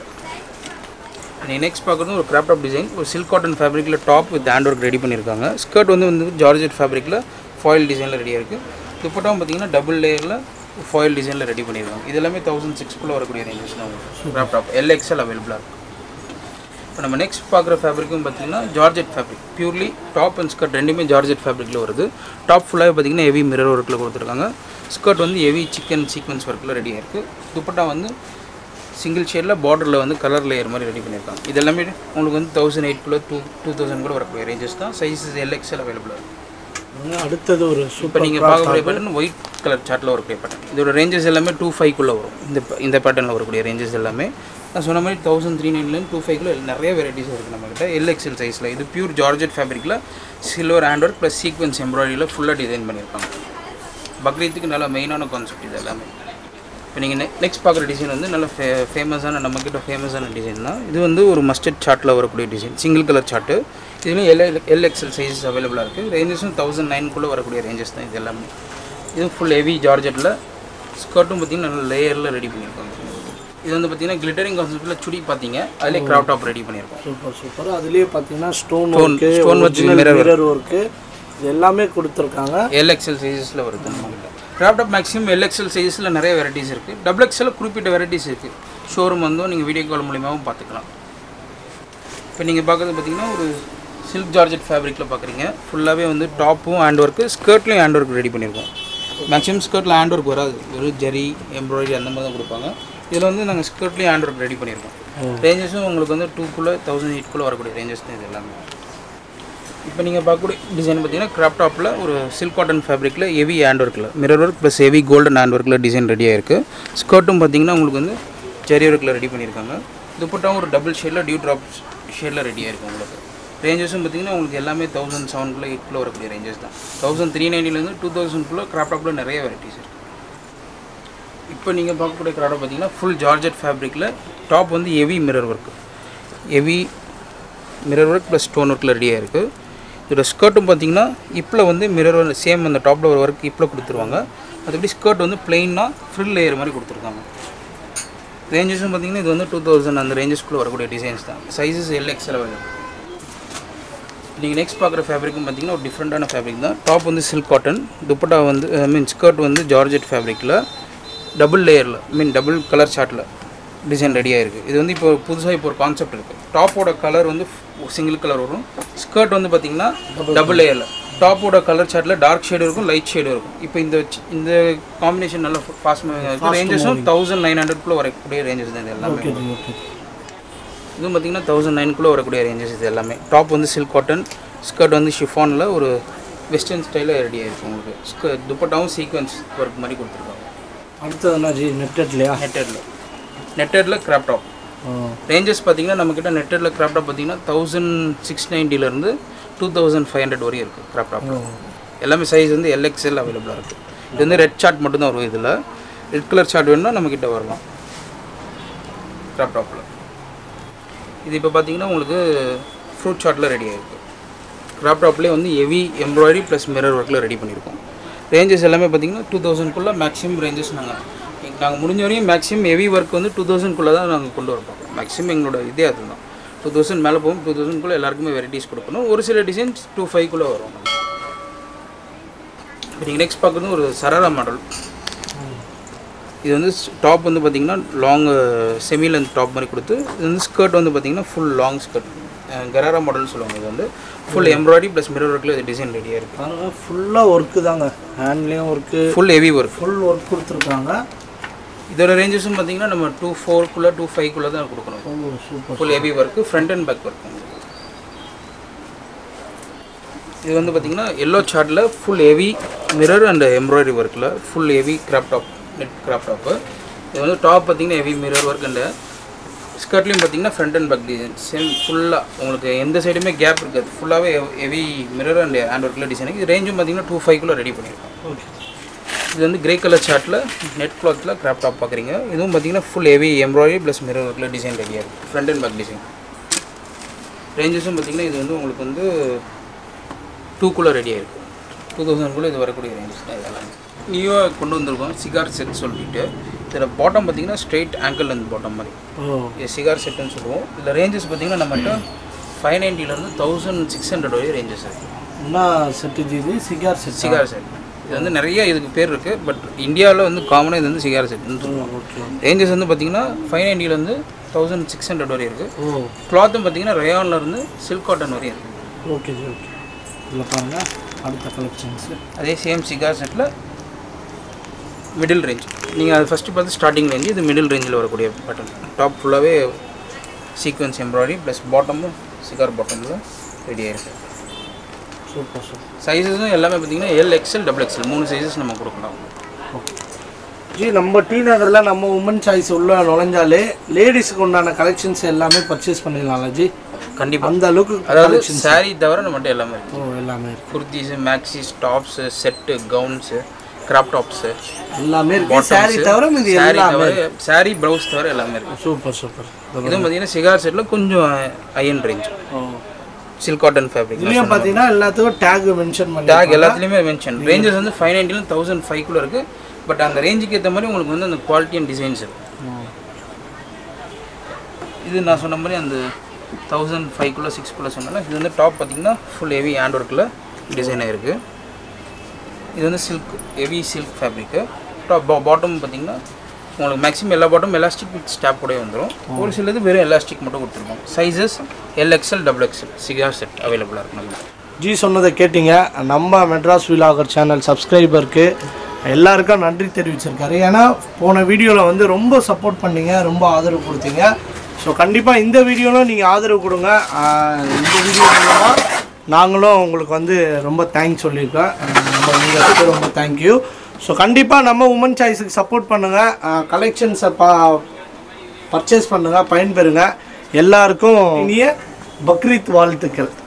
நீங்கள் நெக்ஸ்ட் பார்க்குறது ஒரு கிராஃப்ட் டாப் டிசைன் ஒரு சில்க் காட்டன் ஃபேப்ரிக்கில் top with hand work ready பண்ணியிருக்காங்க ஸ்கர்ட் வந்து வந்து ஜார்ஜெட் ஃபேப்ரிக்கில் ஃபாயில் டிசைனில் ரெடியாக இருக்குது துப்பட்டாவும் பார்த்தீங்கன்னா டபுள் லேயரில் ஃபாயில் டிசைனில் ரெடி பண்ணியிருக்காங்க இது எல்லாமே தௌசண்ட் சிக்ஸ்க்குள்ளே வரக்கூடிய ரேஞ்சஸ் தான் உங்களுக்கு கிராஃப்ட் டாப் எல்எக்ஸ்எல் அவைலபிளாக இருக்குது இப்போ நம்ம நெக்ஸ்ட் பார்க்குற ஃபேப்ரிக்கும் பார்த்தீங்கன்னா georgette fabric purely top and skirt ரெண்டுமே ஜார்ஜெட் ஃபேப்ரிக்கில் வருது டாப் ஃபுல்லாகவே பார்த்தீங்கன்னா ஹெவி மிரர் ஒர்க்கில் கொடுத்துருக்காங்க ஸ்கர்ட் வந்து ஹெவி சிக்கன் சீக்வன்ஸ் ஒர்க்கில் ரெடியாக இருக்குது துப்பட்டா வந்து சிங்கிள் ஷேடில் பார்டரில் வந்து கலர் லேயர் மாதிரி ரெடி பண்ணியிருக்காங்க இது எல்லாமே உங்களுக்கு வந்து தௌசண்ட் எயிட்குள்ளே டூ டூ தௌசண்ட் கூட வரக்கூடிய ரேஞ்சஸ் தான் சைஸஸ் எல்எக்ஸ்எல் அவைலபிளாக இருக்குது அப்புறங்க அடுத்தது ஒரு இப்போ சூப்பர் நீங்கள் பார்க்கக்கூடிய பேட்டர்ன் ஒயிட் கலர் சார்ட்டில் வரக்கூடிய பேட்டர்ன் இதோட ரேஞ்சஸ் எல்லாமே டூ ஃபைவ்க்குள்ளே வரும் இந்த இந்த பேட்டர்னில் வரக்கூடிய ரேஞ்சஸ் எல்லாமே நான் சொன்ன மாதிரி தௌசண்ட் த்ரீ நைன்லேருந்து டூ ஃபைவ்க்குள்ள நிறைய வெரைட்டிஸ் இருக்குது நம்மக்கிட்ட எல்எக்ஸ்எல் சைஸில் இது பியூர் ஜார்ஜெட் ஃபேப்ரிக்கில் silver hand work plus sequins எம்ப்ராய்டரியில் ஃபுல்லாக டிசைன் பண்ணியிருக்காங்க பக்ரீத்துக்கு நல்ல மெயினான கான்செப்ட் இது எல்லாமே இப்போ நீங்கள் நெ நெக்ஸ்ட் பார்க்குற டிசைன் வந்து நல்ல ஃபே ஃபேமஸான நம்மக்கிட்ட ஃபேமஸான டிசைன் தான் இது வந்து ஒரு மஸ்டர்ட் சார்ட்டில் வரக்கூடிய டிசைன் சிங்கிள் கலர் சார்ட்டு இதுலேயும் எல் எல் எக்ஸல் சைஸஸ் அவைலபிளாக இருக்குது ரேஞ்சஸும் தௌசண்ட் நைன்குள்ளே வரக்கூடிய ரேஞ்சஸ் தான் இது எல்லாமே இதுவும் ஃபுல் ஹெவி ஜார்ஜெட்டில் ஸ்கர்ட்டும் பார்த்தீங்கன்னா நல்ல லேயரில் ரெடி பண்ணியிருக்காங்க இது வந்து பார்த்தீங்கன்னா கிளிட்டரிங் கான்செப்ட்டில் சுடி பார்த்தீங்க அதிலே கிராஃப்ட் டாப் ரெடி பண்ணியிருக்கோம் சூப்பர் சூப்பர் அதுலேயே பார்த்தீங்கன்னா ஸ்டோன் Stone- ஒர்க்கு stone வச்சு mirror work. மிரர் ஒர்க்கு இது எல்லாமே கொடுத்துருக்காங்க எல்எக்ஸ்எல் சைஸஸில் வருது நம்மகிட்ட கிராஃப்ட் ஆப் மேக்ஸிமம் எல்எக்ஸ்எல் சைஸில் நிறைய வெரைட்டிஸ் இருக்குது டபுள் எக்ஸ்எல் குறிப்பிட்ட வெரைட்டிஸ் இருக்குது ஷோரூம் வந்து நீங்கள் வீடியோ கால் மூலியமாகவும் பார்த்துக்கலாம் இப்போ நீங்கள் பார்க்குறது பார்த்தீங்கன்னா ஒரு சில்க் ஜார்ஜெட் ஃபேப்ரிக்கில் பார்க்குறீங்க ஃபுல்லாகவே வந்து டாப்பும் ஹேண்ட் ஒர்க்கு ஸ்கர்ட்லேயும் ஹேண்ட் ஒர்க் ரெடி பண்ணியிருக்கோம் மேக்ஸிமம் ஸ்கர்ட்டில் ஹேண்ட் ஒர்க் வராது வெறும் ஜரி எம்ப்ராய்டரி அந்த மாதிரி தான் கொடுப்பாங்க இதில் வந்து நாங்கள் ஸ்கர்ட்லேயும் ஹேண்ட் ஒர்க் ரெடி பண்ணியிருக்கோம் ரேஞ்சஸும் உங்களுக்கு வந்து டூக்குள்ளே தௌசண்ட் எயிட்குள்ளே வரக்கூடிய ரேஞ்சஸ் தான் இது எல்லாமே இப்போ நீங்கள் பார்க்கக்கூடிய டிசைன் பார்த்தீங்கன்னா கிராப் டாப்பில் ஒரு சில்க் காட்டன் ஃபேப்ரிக்கில் ஹெவி ஹேண்ட் ஒர்க்கில் mirror work plus heavy golden hand ஒர்க்கில் டிசைன் ரெடியாக இருக்குது ஸ்கர்ட்டும் பார்த்தீங்கன்னா உங்களுக்கு வந்து ஜெரி ஒர்க்கில் ரெடி பண்ணியிருக்காங்க துப்பட்டாவும் ஒரு டபுள் ஷேடில் டியூ ட்ராப் ஷேடில் ரெடியாக இருக்குது உங்களுக்கு ரேஞ்சஸும் பார்த்தீங்கன்னா உங்களுக்கு எல்லாமே தௌசண்ட் செவன்குள்ளே எயிட்குள்ளே வரக்கூடிய ரேஞ்சஸ் தான் தௌசண்ட் த்ரீ நைன்டிலேருந்து டூ தௌசண்ட்குள்ளே கிராப் டாப்பில் நிறைய வெரைட்டிஸ் இருக்குது இப்போ நீங்கள் பார்க்கக்கூடிய கிராடம் பார்த்தீங்கன்னா ஃபுல் ஜார்ஜெட் ஃபேப்ரிக்கில் டாப் வந்து heavy mirror work heavy mirror work plus stone ஒர்க்கில் ரெடியாக இருக்குது இதோட ஸ்கர்ட்டும் பார்த்தீங்கன்னா இப்பில் வந்து மிரர் சேம் அந்த டாப்பில் ஒரு ஒர்க் இப்பில் கொடுத்துருவாங்க மற்றபடி ஸ்கர்ட் வந்து பிளெயினாக ஃப்ரில் லேயர் மாதிரி கொடுத்துருக்காங்க ரேஞ்சஸும் பார்த்தீங்கன்னா இது வந்து டூ தௌசண்ட் அந்த ரேஞ்சஸ்க்குள்ளே வரக்கூடிய டிசைன்ஸ் தான் சைஸஸ் எல் எக்ஸல் அவைலபிள் நீங்கள் நெக்ஸ்ட் பார்க்குற ஃபேப்ரிக்கும் பார்த்தீங்கன்னா ஒரு டிஃப்ரெண்ட்டான ஃபேப்ரிக் தான் டாப் வந்து சில்க் காட்டன் துப்பட்டா வந்து ஐ மீன் ஸ்கர்ட் வந்து ஜார்ஜெட் ஃபேப்ரிக்கில் டபுள் லேயரில் மீன் டபுள் கலர் சார்ட்டில் டிசைன் ரெடியாக இருக்குது இது வந்து இப்போ புதுசாக இப்போ ஒரு கான்செப்ட் இருக்குது டாப்போட கலர் வந்து சிங்கிள் கலர் வரும் ஸ்கர்ட் வந்து பார்த்தீங்கன்னா டபுள் லேயரில் டாப்போட கலர் சார்ட்டில் டார்க் ஷேடு இருக்கும் லைட் ஷேடு இருக்கும் இப்போ இந்த சி- இந்த காம்பினேஷன் நல்ல ஃபாஸ்ட் இருக்குது ரேஞ்சஸும் தௌசண்ட் நைன் ஹண்ட்ரட்குள்ளே வரக்கூடிய ரேஞ்சஸ் தான் இது எல்லாமே ஓகே ஜி ஓகே இதுவும் பார்த்தீங்கன்னா தௌசண்ட் நைன்குள்ளே வரக்கூடிய ரேஞ்சஸ் இது எல்லாமே டாப் வந்து சில்க் காட்டன் ஸ்கர்ட் வந்து ஷிஃபானில் ஒரு வெஸ்டர்ன் ஸ்டைலில் ரெடியாக இருக்கும் உங்களுக்கு ஸ்கர்ட் துப்பட்டாவும் சீக்வன்ஸ் ஒர்க் மாதிரி கொடுத்துருக்காங்க அடுத்தது என்ன ஜி நெட்டட்லையா நெட்டடில் நெட்டடில் கிராப் டாப் ரேஞ்சஸ் பார்த்தீங்கன்னா நம்மக்கிட்ட நெட்டடில் கிராப் டாப் பார்த்தீங்கன்னா தௌசண்ட் சிக்ஸ் நைன்ட்டிலேருந்து டூ தௌசண்ட் ஃபைவ் ஹண்ட்ரட் வரையும் இருக்குது கிராப் டாப் எல்லாமே சைஸ் வந்து எல்எக்ஸ்எல் அவைலபிளாக இருக்குது இது வந்து ரெட் சார்ட் மட்டும்தான் வரும் இதில் ரெட் கலர் சார்ட் வேணும்னா நம்மக்கிட்ட வரலாம் கிராப் டாப்பில் இது இப்போ பார்த்தீங்கன்னா உங்களுக்கு ஃப்ரூட் சார்ட்டில் ரெடி ஆகிருக்கு கிராப் டாப்லேயே வந்து ஹெவி எம்ப்ராய்டரி ப்ளஸ் மிரர் ஒர்க்கில் ரெடி பண்ணியிருக்கோம் ரேஞ்சஸ் எல்லாமே பார்த்தீங்கன்னா டூ தௌசண்ட்குள்ளே மேக்ஸிமம் ரேஞ்சஸ் நாங்கள் நாங்கள் முடிஞ்ச வரையும் மேக்ஸிமம் ஹெவி ஒர்க் வந்து டூ தௌசண்ட்குள்ளே தான் நாங்கள் கொண்டு வரப்போம் மேக்ஸிமம் எங்களோட இதே அதுதான் டூ தௌசண்ட் மேலே போகும் டூ தௌசண்ட்குள்ளே எல்லாருக்குமே வெரைட்டிஸ் கொடுக்கணும் ஒரு சில டிசைன்ஸ் டூ ஃபைவ்க்குள்ளே வரும் இப்போ நீங்கள் நெக்ஸ்ட் பார்க்குறது ஒரு சரரா மாடல் இது வந்து டாப் வந்து பார்த்தீங்கன்னா லாங் செமி லென்த் டாப் மாதிரி கொடுத்து இது வந்து ஸ்கர்ட் வந்து பார்த்தீங்கன்னா ஃபுல் லாங் ஸ்கர்ட் கராரா மாடல்னு சொல்லுவாங்க இது வந்து ஃபுல் எம்ப்ராய்டரி ப்ளஸ் மிரர் ஒர்க்கில் இது டிசைன் ரெடியாக இருக்குது பாருங்க ஃபுல்லாக ஒர்க்கு தாங்க ஹேண்ட்லேயும் work full heavy work full work கொடுத்துருக்காங்க இதோட ரேஞ்சஸும் பார்த்தீங்கன்னா நம்ம டூ ஃபோர்க்குள்ளே டூ ஃபைவ்க்குள்ளே தான் கொடுக்கணும் ஓ super full heavy work front and back work இது வந்து பார்த்தீங்கன்னா எல்லோ சார்ட்டில் full heavy mirror and embroidery ஒர்க்கில் full heavy crop top net crop top இது வந்து டாப் பார்த்தீங்கன்னா ஹெவி மிரர் ஒர்க் அண்ட் ஸ்கர்ட்லேயும் பார்த்தீங்கன்னா front and back design same ஃபுல்லாக உங்களுக்கு எந்த சைடுமே கேப் இருக்காது ஃபுல்லாகவே ஹெவி மிரர் அண்ட் ஹேண்ட் ஒர்க்கில் டிசைன் இது ரேஞ்சும் பார்த்தீங்கன்னா டூ ஃபைவ்க்குள்ளே ரெடி பண்ணியிருக்கோம் ஓகே இது வந்து கிரே கலர் சார்ட்டில் நெட் கிளாத்தில் கிராப் டாப் பார்க்குறீங்க இதுவும் பார்த்தீங்கன்னா full heavy embroidery plus mirror ஒர்க்கில் டிசைன் ரெடியாக இருக்குது ஃப்ரண்ட் அண்ட் பேக் டிசைன் ரேஞ்சஸும் பார்த்தீங்கன்னா இது வந்து உங்களுக்கு வந்து டூக்குள்ளே ரெடியாக இருக்குது டூ தௌசண்ட்குள்ளே இது வரக்கூடிய ரேஞ்சஸ் தான் இதெல்லாம் நியூவாக கொண்டு வந்திருக்கோம் சிகார் செட் சொல்லிட்டு இதில் பாட்டம் பார்த்தீங்கன்னா ஸ்ட்ரெயிட் ஆங்கிள் லென்த் பாட்டம் மாதிரி ஓ இது சிகார் செட்டுன்னு சொல்லுவோம் இதில் ரேஞ்சஸ் பார்த்தீங்கன்னா நம்மகிட்ட ஃபைவ் நைன்ட்டிலேருந்து தௌசண்ட் சிக்ஸ் ஹண்ட்ரட் வரையும் ரேஞ்சஸ் இருக்குது என்ன செட் இது சிகார் செட் சிகார் செட் இது வந்து நிறைய இதுக்கு பேர் இருக்குது பட் இந்தியாவில் வந்து காமனாக இது வந்து சிகார் செட்னு சொல்லுவோம் ஓகே ரேஞ்சஸ் வந்து பார்த்தீங்கன்னா ஃபைவ் நைன்ட்டிலேருந்து தௌசண்ட் சிக்ஸ் ஹண்ட்ரட் வரையும் இருக்குது ஓ கிளாத்தும் பார்த்தீங்கன்னா ரயான்லேருந்து சில்க் காட்டன் வரையும் இருக்குது ஓகே ஓகே இதில் பாருங்கள் அடுத்த கலெக்ஷன்ஸு அதே சேம் சிகார் செட்டில் மிடில் ரேஞ்ச் நீங்கள் அது ஃபஸ்ட்டு பார்த்து ஸ்டார்டிங் ரேஞ்சு இது மிடில் ரேஞ்சில் வரக்கூடிய பட்டன் டாப் ஃபுல்லாகவே சீக்வன்ஸ் எம்ப்ராய்டரி ப்ளஸ் பாட்டமும் சிகார் பாட்டமில் ரெடியாக இருக்குது சூப்பர் சூப்பர் சைஸஸும் எல்லாமே பார்த்தீங்கன்னா எல் எக்ஸ்எல் டபுள் எக்ஸ்எல் மூணு சைஸஸ் நம்ம கொடுக்கலாம் ஜி நம்ம டி நகரில் நம்ம உமன் சாய்ஸ் உள்ள நுழைஞ்சாலே லேடிஸுக்கு உண்டான கலெக்ஷன்ஸ் எல்லாமே பர்ச்சேஸ் பண்ணிடலாம்ல ஜி கண்டிப்பாக அந்த அளவுக்கு அதாவது saree தவிர நம்மகிட்ட எல்லாமே இருக்குது ஓ எல்லாமே இருக்கு kurtis maxis tops set gowns crop tops எல்லாமே இருக்கு சாரி தவிர இது சாரி எல்லாமே தவிர சாரி ப்ளவுஸ் தவிர எல்லாமே இருக்குது சூப்பர் சூப்பர் இதுவும் பார்த்தீங்கன்னா சிகார் செட்டில் கொஞ்சம் அயன் ரேஞ்ச் ஓ சில்க் காட்டன் ஃபேப்ரிக் இதுலேயும் பார்த்தீங்கன்னா எல்லாத்துக்கும் டேக் மென்ஷன் பண்ணி டேக் எல்லாத்துலேயுமே மென்ஷன் ரேஞ்சஸ் வந்து ஃபைவ் நைன்ட்டிலும் தௌசண்ட் ஃபைவ்க்குள்ளே இருக்குது பட் அந்த ரேஞ்சுக்கு ஏற்ற மாதிரி உங்களுக்கு வந்து அந்த குவாலிட்டி அண்ட் டிசைன்ஸ் இருக்குது இது நான் சொன்ன மாதிரி அந்த தௌசண்ட் ஃபைவ்க்குள்ளே சிக்ஸ்க்குள்ளே சொன்னேன் இது வந்து டாப் பார்த்தீங்கன்னா ஃபுல் ஹெவி ஹேண்ட் ஒர்க்கில் டிசைன் ஆகிருக்கு இது வந்து சில்க் ஹெவி சில்க் ஃபேப்ரிக்கு டாப் பாட்டம் பார்த்தீங்கன்னா உங்களுக்கு மேக்ஸிமம் எல்லா பாட்டும் எலாஸ்டிக் வித் ஸ்டாப் கூட வந்துடும் ஒரு சிலது வெறும் எலாஸ்டிக் மட்டும் கொடுத்துருக்கோம் சைஸஸ் எல்எக்ஸ்எல் டபுள் எக்ஸ்எல் சிகார் செட் அவைலபிளாக இருக்கு நம்ம ஜி சொன்னதை கேட்டிங்க நம்ம மெட்ராஸ் விலாகர் சேனல் சப்ஸ்கிரைபருக்கு எல்லாருக்கும் நன்றி தெரிவிச்சிருக்காரு ஏன்னா போன வீடியோவில் வந்து ரொம்ப சப்போர்ட் பண்ணீங்க ரொம்ப ஆதரவு கொடுத்தீங்க ஸோ கண்டிப்பாக இந்த வீடியோவில் நீங்கள் ஆதரவு கொடுங்க ஆஹ் இந்த வீடியோ மூலமாக நாங்களும் உங்களுக்கு வந்து ரொம்ப தேங்க்ஸ் சொல்லியிருக்கோம் நம்ம உங்களுக்கு ரொம்ப தேங்க்யூ ஸோ கண்டிப்பாக நம்ம உமன் சாய்ஸுக்கு சப்போர்ட் பண்ணுங்கள் கலெக்ஷன்ஸை பா பர்ச்சேஸ் பண்ணுங்கள் பயன்பெறுங்க எல்லாருக்கும் இனிய பக்ரீத் வாழ்த்துக்கள்